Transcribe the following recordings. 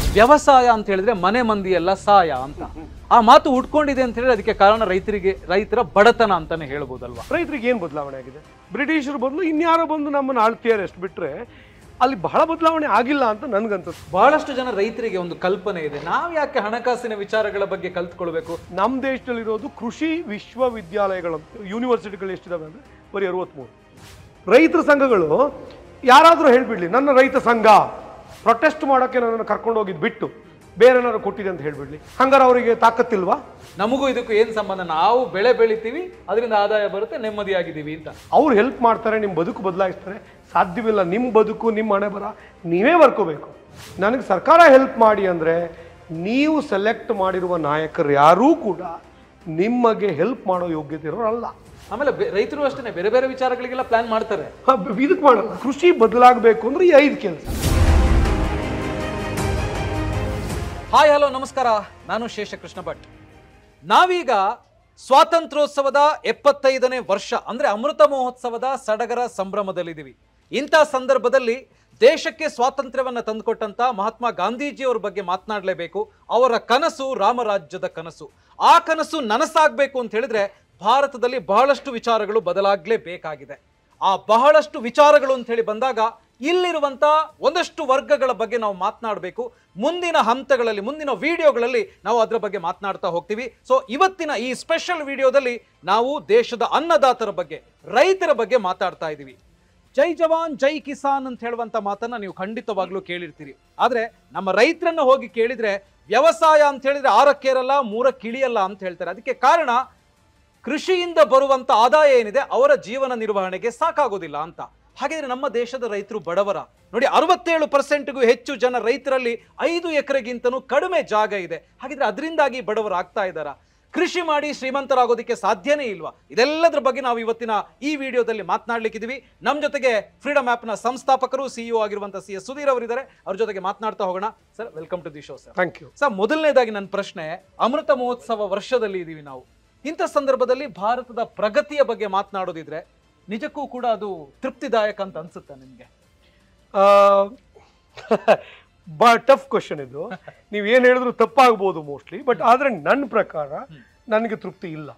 ವ್ಯವಸಾಯ ಅಂತ ಹೇಳಿದ್ರೆ ಮನೆ ಮಂದಿ ಎಲ್ಲ ಸಾಯ ಅಂತ ಆ ಮಾತು ಉಟ್ಕೊಂಡಿದೆ ಅಂತ ಹೇಳಿದ್ರೆ ಅದಕ್ಕೆ ಕಾರಣ ರೈತರಿಗೆ ರೈತರ ಬಡತನ ಅಂತಾನೆ ಹೇಳ್ಬೋದಲ್ವಾ ರೈತರಿಗೆ ಏನು ಬದಲಾವಣೆ ಆಗಿದೆ ಬ್ರಿಟಿಷರು ಬದಲು ಇನ್ಯಾರೋ ಬಂದು ನಮ್ಮನ್ನು ಆಳ್ತಿಯಾರೆ ಎಷ್ಟು ಬಿಟ್ರೆ ಅಲ್ಲಿ ಬಹಳ ಬದಲಾವಣೆ ಆಗಿಲ್ಲ ಅಂತ ನನ್ಗನ್ಸುತ್ತೆ ಬಹಳಷ್ಟು ಜನ ರೈತರಿಗೆ ಒಂದು ಕಲ್ಪನೆ ಇದೆ ನಾವ್ ಯಾಕೆ ಹಣಕಾಸಿನ ವಿಚಾರಗಳ ಬಗ್ಗೆ ಕಲ್ತ್ಕೊಳ್ಬೇಕು ನಮ್ಮ ದೇಶದಲ್ಲಿರೋದು ಕೃಷಿ ವಿಶ್ವವಿದ್ಯಾಲಯಗಳು ಯೂನಿವರ್ಸಿಟಿಗಳು ಎಷ್ಟಿದಾವೆ ಅಂದರೆ ಬರೀ ಅರವತ್ತ್ಮೂರು ರೈತರ ಸಂಘಗಳು ಯಾರಾದರೂ ಹೇಳ್ಬಿಡ್ಲಿ ನನ್ನ ರೈತ ಸಂಘ ಪ್ರೊಟೆಸ್ಟ್ ಮಾಡೋಕ್ಕೆ ನನ್ನನ್ನು ಕರ್ಕೊಂಡು ಹೋಗಿದ್ದು ಬಿಟ್ಟು ಬೇರೆ ಏನಾದ್ರು ಕೊಟ್ಟಿದೆ ಅಂತ ಹೇಳ್ಬಿಡ್ಲಿ ಹಂಗಾರೆ ಅವರಿಗೆ ತಾಕತ್ತಿಲ್ವಾ ನಮಗೂ ಇದಕ್ಕೂ ಏನ್ ಸಂಬಂಧ ನಾವು ಬೆಳೆ ಬೆಳಿತೀವಿ ಅದರಿಂದ ಆದಾಯ ಬರುತ್ತೆ ನೆಮ್ಮದಿಯಾಗಿದ್ದೀವಿ ಅಂತ ಅವ್ರು ಹೆಲ್ಪ್ ಮಾಡ್ತಾರೆ ನಿಮ್ಮ ಬದುಕು ಬದಲಾಯಿಸ್ತಾರೆ ಸಾಧ್ಯವಿಲ್ಲ ನಿಮ್ಮ ಬದುಕು ನಿಮ್ಮ ಹಣೆ ಬರ ನೀವೇ ಬರ್ಕೋಬೇಕು ನನಗೆ ಸರ್ಕಾರ ಹೆಲ್ಪ್ ಮಾಡಿ ಅಂದರೆ ನೀವು ಸೆಲೆಕ್ಟ್ ಮಾಡಿರುವ ನಾಯಕರು ಯಾರೂ ಕೂಡ ನಿಮಗೆ ಹೆಲ್ಪ್ ಮಾಡೋ ಯೋಗ್ಯತೆ ಇರೋರಲ್ಲ ಆಮೇಲೆ ಬೆ- ರೈತರು ಅಷ್ಟೇ ಬೇರೆ ಬೇರೆ ವಿಚಾರಗಳಿಗೆಲ್ಲ ಪ್ಲಾನ್ ಮಾಡ್ತಾರೆ ಹ, ಬ- ಇದಕ್ಕೆ ಮಾಡಲ್ಲ ಕೃಷಿ ಬದಲಾಗಬೇಕು ಅಂದ್ರೆ ಈ ಐದು ಕೆಲಸ ಹಾಯ್ ಹಲೋ ನಮಸ್ಕಾರ ನಾನು ಶೇಷಕೃಷ್ಣ ಭಟ್ ನಾವೀಗ ಸ್ವಾತಂತ್ರ್ಯೋತ್ಸವದ ಎಪ್ಪತ್ತೈದನೇ ವರ್ಷ ಅಂದ್ರೆ ಅಮೃತ ಮಹೋತ್ಸವದ ಸಡಗರ ಸಂಭ್ರಮದಲ್ಲಿದ್ದೀವಿ ಇಂಥ ಸಂದರ್ಭದಲ್ಲಿ ದೇಶಕ್ಕೆ ಸ್ವಾತಂತ್ರ್ಯವನ್ನ ತಂದುಕೊಟ್ಟಂತ ಮಹಾತ್ಮ ಗಾಂಧೀಜಿಯವರ ಬಗ್ಗೆ ಮಾತನಾಡಲೇಬೇಕು ಅವರ ಕನಸು ರಾಮರಾಜ್ಯದ ಕನಸು ಆ ಕನಸು ನನಸಾಗಬೇಕು ಅಂತ ಹೇಳಿದ್ರೆ ಭಾರತದಲ್ಲಿ ಬಹಳಷ್ಟು ವಿಚಾರಗಳು ಬದಲಾಗಲೇಬೇಕಾಗಿದೆ ಆ ಬಹಳಷ್ಟು ವಿಚಾರಗಳು ಅಂತ ಹೇಳಿ ಬಂದಾಗ ಇಲ್ಲಿರುವಂತ ಒಂದಷ್ಟು ವರ್ಗಗಳ ಬಗ್ಗೆ ನಾವು ಮಾತನಾಡಬೇಕು ಮುಂದಿನ ಹಂತಗಳಲ್ಲಿ ಮುಂದಿನ ವಿಡಿಯೋಗಳಲ್ಲಿ ನಾವು ಅದರ ಬಗ್ಗೆ ಮಾತನಾಡ್ತಾ ಹೋಗ್ತೀವಿ ಸೊ ಇವತ್ತಿನ ಈ ಸ್ಪೆಷಲ್ ವಿಡಿಯೋದಲ್ಲಿ ನಾವು ದೇಶದ ಅನ್ನದಾತರ ಬಗ್ಗೆ ರೈತರ ಬಗ್ಗೆ ಮಾತಾಡ್ತಾ ಇದ್ದೀವಿ ಜೈ ಜವಾನ್ ಜೈ ಕಿಸಾನ್ ಅಂತ ಹೇಳುವಂತ ಮಾತನ್ನ ನೀವು ಖಂಡಿತವಾಗ್ಲೂ ಕೇಳಿರ್ತೀರಿ ಆದ್ರೆ ನಮ್ಮ ರೈತರನ್ನ ಹೋಗಿ ಕೇಳಿದ್ರೆ ವ್ಯವಸಾಯ ಅಂತ ಹೇಳಿದ್ರೆ ಆರಕ್ಕೇರಲ್ಲ ಮೂರಕ್ಕಿಳಿಯಲ್ಲ ಅಂತ ಹೇಳ್ತಾರೆ ಅದಕ್ಕೆ ಕಾರಣ ಕೃಷಿಯಿಂದ ಬರುವಂತ ಆದಾಯ ಏನಿದೆ ಅವರ ಜೀವನ ನಿರ್ವಹಣೆಗೆ ಸಾಕಾಗೋದಿಲ್ಲ ಅಂತ ಹಾಗಿದ್ರೆ ನಮ್ಮ ದೇಶದ ರೈತರು ಬಡವರ ನೋಡಿ ಅರವತ್ತೇಳು ಪರ್ಸೆಂಟ್ಗೂ ಹೆಚ್ಚು ಜನ ರೈತರಲ್ಲಿ ಐದು ಎಕರೆಗಿಂತನೂ ಕಡಿಮೆ ಜಾಗ ಇದೆ ಹಾಗಿದ್ರೆ ಅದರಿಂದಾಗಿ ಬಡವರು ಆಗ್ತಾ ಇದ್ದಾರಾ ಕೃಷಿ ಮಾಡಿ ಶ್ರೀಮಂತರಾಗೋದಕ್ಕೆ ಸಾಧ್ಯನೇ ಇಲ್ವಾ ಇದೆಲ್ಲದರ ಬಗ್ಗೆ ನಾವು ಇವತ್ತಿನ ಈ ವಿಡಿಯೋದಲ್ಲಿ ಮಾತನಾಡ್ಲಿಕ್ಕಿದೀವಿ ನಮ್ಮ ಜೊತೆಗೆ ಫ್ರೀಡಮ್ ಆ್ಯಪ್ನ ಸಂಸ್ಥಾಪಕರು ಸಿಇಒ ಆಗಿರುವಂತಹ ಸಿ ಎಸ್ ಸುಧೀರ್ ಅವರಿದ್ದಾರೆ ಅವ್ರ ಜೊತೆಗೆ ಮಾತನಾಡ್ತಾ ಹೋಗೋಣ sir welcome to the show sir thank you sir ಮೊದಲನೇದಾಗಿ ನನ್ನ ಪ್ರಶ್ನೆ ಅಮೃತ ಮಹೋತ್ಸವ ವರ್ಷದಲ್ಲಿ ಇದ್ದೀವಿ ನಾವು ಇಂಥ ಸಂದರ್ಭದಲ್ಲಿ ಭಾರತದ ಪ್ರಗತಿಯ ಬಗ್ಗೆ ಮಾತನಾಡೋದಿದ್ರೆ ನಿಜಕ್ಕೂ ಕೂಡ ಅದು ತೃಪ್ತಿದಾಯಕ ಅಂತ ಅನ್ಸುತ್ತೆ ನಿಮ್ಗೆ ಬಾ ಟಫ್ ಕ್ವಶನ್ ಇದು ನೀವು ಏನು ಹೇಳಿದ್ರು ತಪ್ಪಾಗ್ಬೋದು ಮೋಸ್ಟ್ಲಿ ಬಟ್ ಆದರೆ ನನ್ನ ಪ್ರಕಾರ ನನಗೆ ತೃಪ್ತಿ ಇಲ್ಲ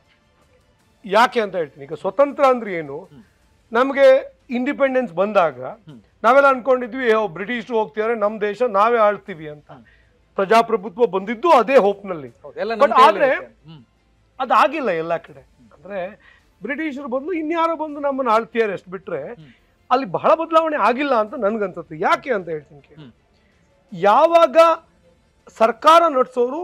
ಯಾಕೆ ಅಂತ ಹೇಳ್ತೀನಿ ಈಗ ಸ್ವತಂತ್ರ ಅಂದ್ರೆ ಏನು ನಮಗೆ ಇಂಡಿಪೆಂಡೆನ್ಸ್ ಬಂದಾಗ ನಾವೆಲ್ಲ ಅನ್ಕೊಂಡಿದ್ವಿ ಏ ಬ್ರಿಟಿಷರು ಹೋಗ್ತಿದ್ದಾರೆ ನಮ್ಮ ದೇಶ ನಾವೇ ಆಳ್ತೀವಿ ಅಂತ ಪ್ರಜಾಪ್ರಭುತ್ವ ಬಂದಿದ್ದು ಅದೇ ಹೋಪ್ನಲ್ಲಿ ಹೌದು, ಎಲ್ಲ But ನಮ್ಮ ಕೈಯಲ್ಲೇ ಆದ್ರೆ ಇರುತ್ತೆ. ಹ್ಮ್. ಅದಾಗಿಲ್ಲ ಎಲ್ಲ ಕಡೆ ಅಂದ್ರೆ ಬ್ರಿಟಿಷರು ಬದಲು ಇನ್ಯಾರೋ ಬಂದು ನಮ್ಮನ್ನು ಆಳ್ತಿಯಾರೆ ಎಷ್ಟು ಬಿಟ್ರೆ ಅಲ್ಲಿ ಬಹಳ ಬದಲಾವಣೆ ಆಗಿಲ್ಲ ಅಂತ ನನ್ಗನ್ಸುತ್ತೆ ಯಾಕೆ ಅಂತ ಹೇಳ್ತೀನಿ ಕೇಳಿ ಹ್ಮ್. ಯಾವಾಗ ಸರ್ಕಾರ ನಡೆಸೋರು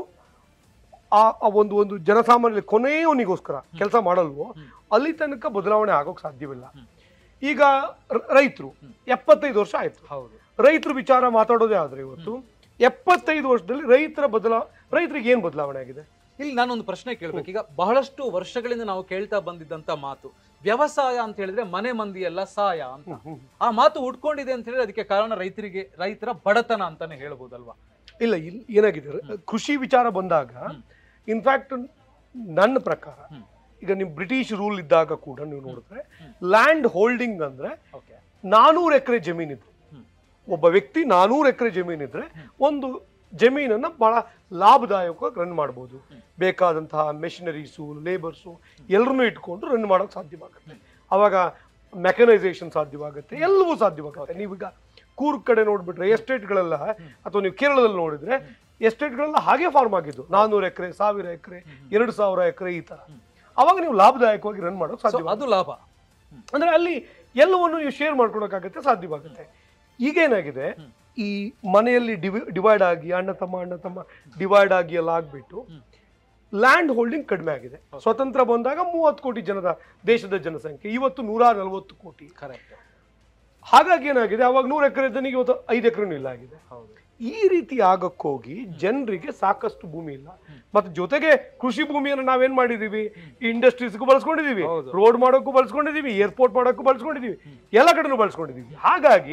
ಆ ಆ ಒಂದು ಒಂದು ಜನಸಾಮಾನ್ಯ ಕೊನೆಯವನಿಗೋಸ್ಕರ ಕೆಲಸ ಮಾಡಲ್ವೋ ಅಲ್ಲಿ ತನಕ ಬದಲಾವಣೆ ಆಗೋಕ್ ಸಾಧ್ಯವಿಲ್ಲ ಈಗ ರೈತರು ಎಪ್ಪತ್ತೈದು ವರ್ಷ ಆಯ್ತು ಹೌದು ರೈತರ ವಿಚಾರ ಮಾತಾಡೋದೇ ಆದ್ರೆ ಇವತ್ತು ಎಪ್ಪತ್ತೈದು ವರ್ಷದಲ್ಲಿ ರೈತರ ಬದಲಾ ರೈತರಿಗೆ ಏನ್ ಬದಲಾವಣೆ ಆಗಿದೆ ಇಲ್ಲಿ ನಾನೊಂದು ಪ್ರಶ್ನೆ ಕೇಳ್ಬೇಕು ಈಗ ಬಹಳಷ್ಟು ವರ್ಷಗಳಿಂದ ನಾವು ಕೇಳ್ತಾ ಬಂದಿದ್ದಂತ ಮಾತು ವ್ಯವಸಾಯ ಅಂತ ಹೇಳಿದ್ರೆ ಮನೆ ಮಂದಿ ಎಲ್ಲ ಸಾಯ ಅಂತ ಆ ಮಾತು ಉಟ್ಕೊಂಡಿದೆ ಅಂತ ಹೇಳಿದ್ರೆ ಅದಕ್ಕೆ ಕಾರಣ ರೈತರಿಗೆ ರೈತರ ಬಡತನ ಅಂತಾನೆ ಹೇಳ್ಬೋದಲ್ವಾ ಇಲ್ಲ ಇಲ್ಲಿ ಏನಾಗಿದೆ ರ- ಕೃಷಿ ವಿಚಾರ ಬಂದಾಗ ಇನ್ಫ್ಯಾಕ್ಟ್ ನನ್ನ ಪ್ರಕಾರ ಹ್ಮ್. ಈಗ ನೀವು ಬ್ರಿಟಿಷ್ ರೂಲ್ ಇದ್ದಾಗ ಕೂಡ ನೀವು ನೋಡಿದ್ರೆ ಲ್ಯಾಂಡ್ ಹೋಲ್ಡಿಂಗ್ ಅಂದ್ರೆ ಓಕೆ ನಾನೂರು ಎಕರೆ ಜಮೀನಿದೆ ಹ್ಮ್. ಒಬ್ಬ ವ್ಯಕ್ತಿ ನಾನೂರು ಎಕರೆ ಜಮೀನಿದ್ರೆ ಒಂದು ಜಮೀನನ್ನ ಬಹಳ ಲಾಭದಾಯಕವಾಗಿ ರನ್ ಮಾಡ್ಬೋದು ಬೇಕಾದಂತಹ ಮೆಷಿನರೀಸು ಲೇಬರ್ಸು ಎಲ್ಲರನ್ನೂ ಇಟ್ಕೊಂಡು ರನ್ ಮಾಡೋಕೆ ಸಾಧ್ಯವಾಗುತ್ತೆ ಅವಾಗ ಮೆಕನೈಸೇಷನ್ ಸಾಧ್ಯವಾಗುತ್ತೆ ಎಲ್ಲವೂ ಸಾಧ್ಯವಾಗುತ್ತೆ ನೀವೀಗ ಕೂರ್ಗ್ ಕಡೆ ನೋಡ್ಬಿಟ್ರೆ ಎಸ್ಟೇಟ್ಗಳೆಲ್ಲ ಅಥವಾ ನೀವು ಕೇರಳದಲ್ಲಿ ನೋಡಿದ್ರೆ ಎಸ್ಟೇಟ್ಗಳೆಲ್ಲ ಹಾಗೆ ಫಾರ್ಮ್ ಆಗಿದ್ದು ನಾನ್ನೂರು ಎಕರೆ ಸಾವಿರ ಎಕರೆ ಎರಡು ಸಾವಿರ ಎಕರೆ ಈ ತರ ಅವಾಗ ನೀವು ಲಾಭದಾಯಕವಾಗಿ ರನ್ ಮಾಡೋಕೆ ಸೊ ಸಾಧ್ಯ ಅದು ಲಾಭ ಅಂದ್ರೆ ಅಲ್ಲಿ ಎಲ್ಲವನ್ನು ನೀವು ಶೇರ್ ಮಾಡ್ಕೊಳಕ್ಕಾಗತ್ತೆ ಸಾಧ್ಯವಾಗುತ್ತೆ ಈಗೇನಾಗಿದೆ ಈ ಮನೆಯಲ್ಲಿ ಡಿವಿ ಡಿವೈಡ್ ಆಗಿ ಅಣ್ಣ ತಮ್ಮ ಅಣ್ಣ ತಮ್ಮ ಡಿವೈಡ್ ಆಗಿ ಎಲ್ಲ ಆಗ್ಬಿಟ್ಟು ಲ್ಯಾಂಡ್ ಹೋಲ್ಡಿಂಗ್ ಕಡಿಮೆ ಆಗಿದೆ ಸ್ವತಂತ್ರ ಬಂದಾಗ ಮೂವತ್ತು ಕೋಟಿ ಜನದ ದೇಶದ ಜನಸಂಖ್ಯೆ ಇವತ್ತು ನೂರ ನಲವತ್ತು ಕೋಟಿ ಕರೆಕ್ಟ್ ಹಾಗಾಗಿ ಏನಾಗಿದೆ ಅವಾಗ ನೂರು ಎಕರೆ ಜನಕ್ಕೆ ಇವತ್ತು ಐದು ಎಕರೆನೂ ಇಲ್ಲ ಆಗಿದೆ ಹೌದು ಈ ರೀತಿ ಆಗಕ್ಕೋಗಿ ಜನರಿಗೆ ಸಾಕಷ್ಟು ಭೂಮಿ ಇಲ್ಲ ಮತ್ತೆ ಜೊತೆಗೆ ಕೃಷಿ ಭೂಮಿಯನ್ನು ನಾವೇನ್ ಮಾಡಿದೀವಿ ಇಂಡಸ್ಟ್ರೀಸ್ಗೂ ಬಳಸ್ಕೊಂಡಿದೀವಿ ಹೌದು. ರೋಡ್ ಮಾಡೋಕ್ಕೂ ಬಳಸ್ಕೊಂಡಿದೀವಿ ಏರ್ಪೋರ್ಟ್ ಮಾಡೋಕ್ಕೂ ಬಳಸ್ಕೊಂಡಿದೀವಿ ಎಲ್ಲ ಕಡೆನೂ ಬಳಸ್ಕೊಂಡಿದೀವಿ ಹಾಗಾಗಿ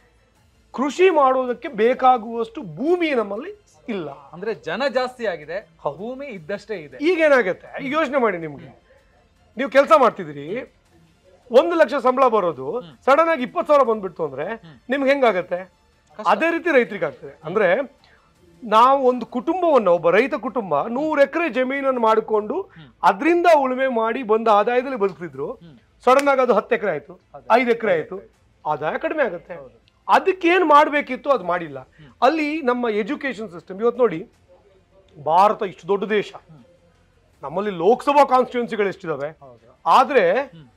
ಕೃಷಿ ಮಾಡೋದಕ್ಕೆ ಬೇಕಾಗುವಷ್ಟು ಭೂಮಿ ನಮ್ಮಲ್ಲಿ ಇಲ್ಲ ಅಂದ್ರೆ ಜನ ಜಾಸ್ತಿ ಆಗಿದೆ ಭೂಮಿ ಇದ್ದಷ್ಟೇ ಇದೆ ಈಗ ಏನಾಗುತ್ತೆ ಈಗ ಯೋಚನೆ ಮಾಡಿ ನಿಮ್ಗೆ ನೀವು ಕೆಲಸ ಮಾಡ್ತಿದ್ದೀರಿ ಒಂದು ಲಕ್ಷ ಸಂಬಳ ಬರೋದು ಸಡನ್ ಆಗಿ ಇಪ್ಪತ್ತು ಸಾವಿರ ಬಂದ್ಬಿಡ್ತು ಅಂದ್ರೆ ನಿಮ್ಗೆ ಹೆಂಗಾಗತ್ತೆ ಅದೇ ರೀತಿ ರೈತರಿಗೆ ಆಗ್ತದೆ ಅಂದ್ರೆ ನಾವು ಒಂದು ಕುಟುಂಬವನ್ನು ಒಬ್ಬ ರೈತ ಕುಟುಂಬ ನೂರು ಎಕರೆ ಜಮೀನನ್ನು ಮಾಡಿಕೊಂಡು ಅದರಿಂದ ಉಳುಮೆ ಮಾಡಿ ಬಂದ ಆದಾಯದಲ್ಲಿ ಬದುಕ್ತಿದ್ರು ಸಡನ್ ಆಗಿ ಅದು ಹತ್ತು ಎಕರೆ ಆಯ್ತು ಐದು ಎಕರೆ ಆಯ್ತು ಆದಾಯ ಕಡಿಮೆ ಆಗುತ್ತೆ ಅದಕ್ಕೆ ಏನ್ ಮಾಡ್ಬೇಕಿತ್ತು ಅದು ಮಾಡಿಲ್ಲ ಅಲ್ಲಿ ನಮ್ಮ ಎಜುಕೇಶನ್ ಸಿಸ್ಟಮ್ ಇವತ್ತು ನೋಡಿ ಭಾರತ ಇಷ್ಟು ದೊಡ್ಡ ದೇಶ ನಮ್ಮಲ್ಲಿ ಲೋಕಸಭಾ ಕಾನ್ಸ್ಟಿಟ್ಯೂನ್ಸಿಗಳು ಎಷ್ಟಿದಾವೆ ಹೌದು ಆದ್ರೆ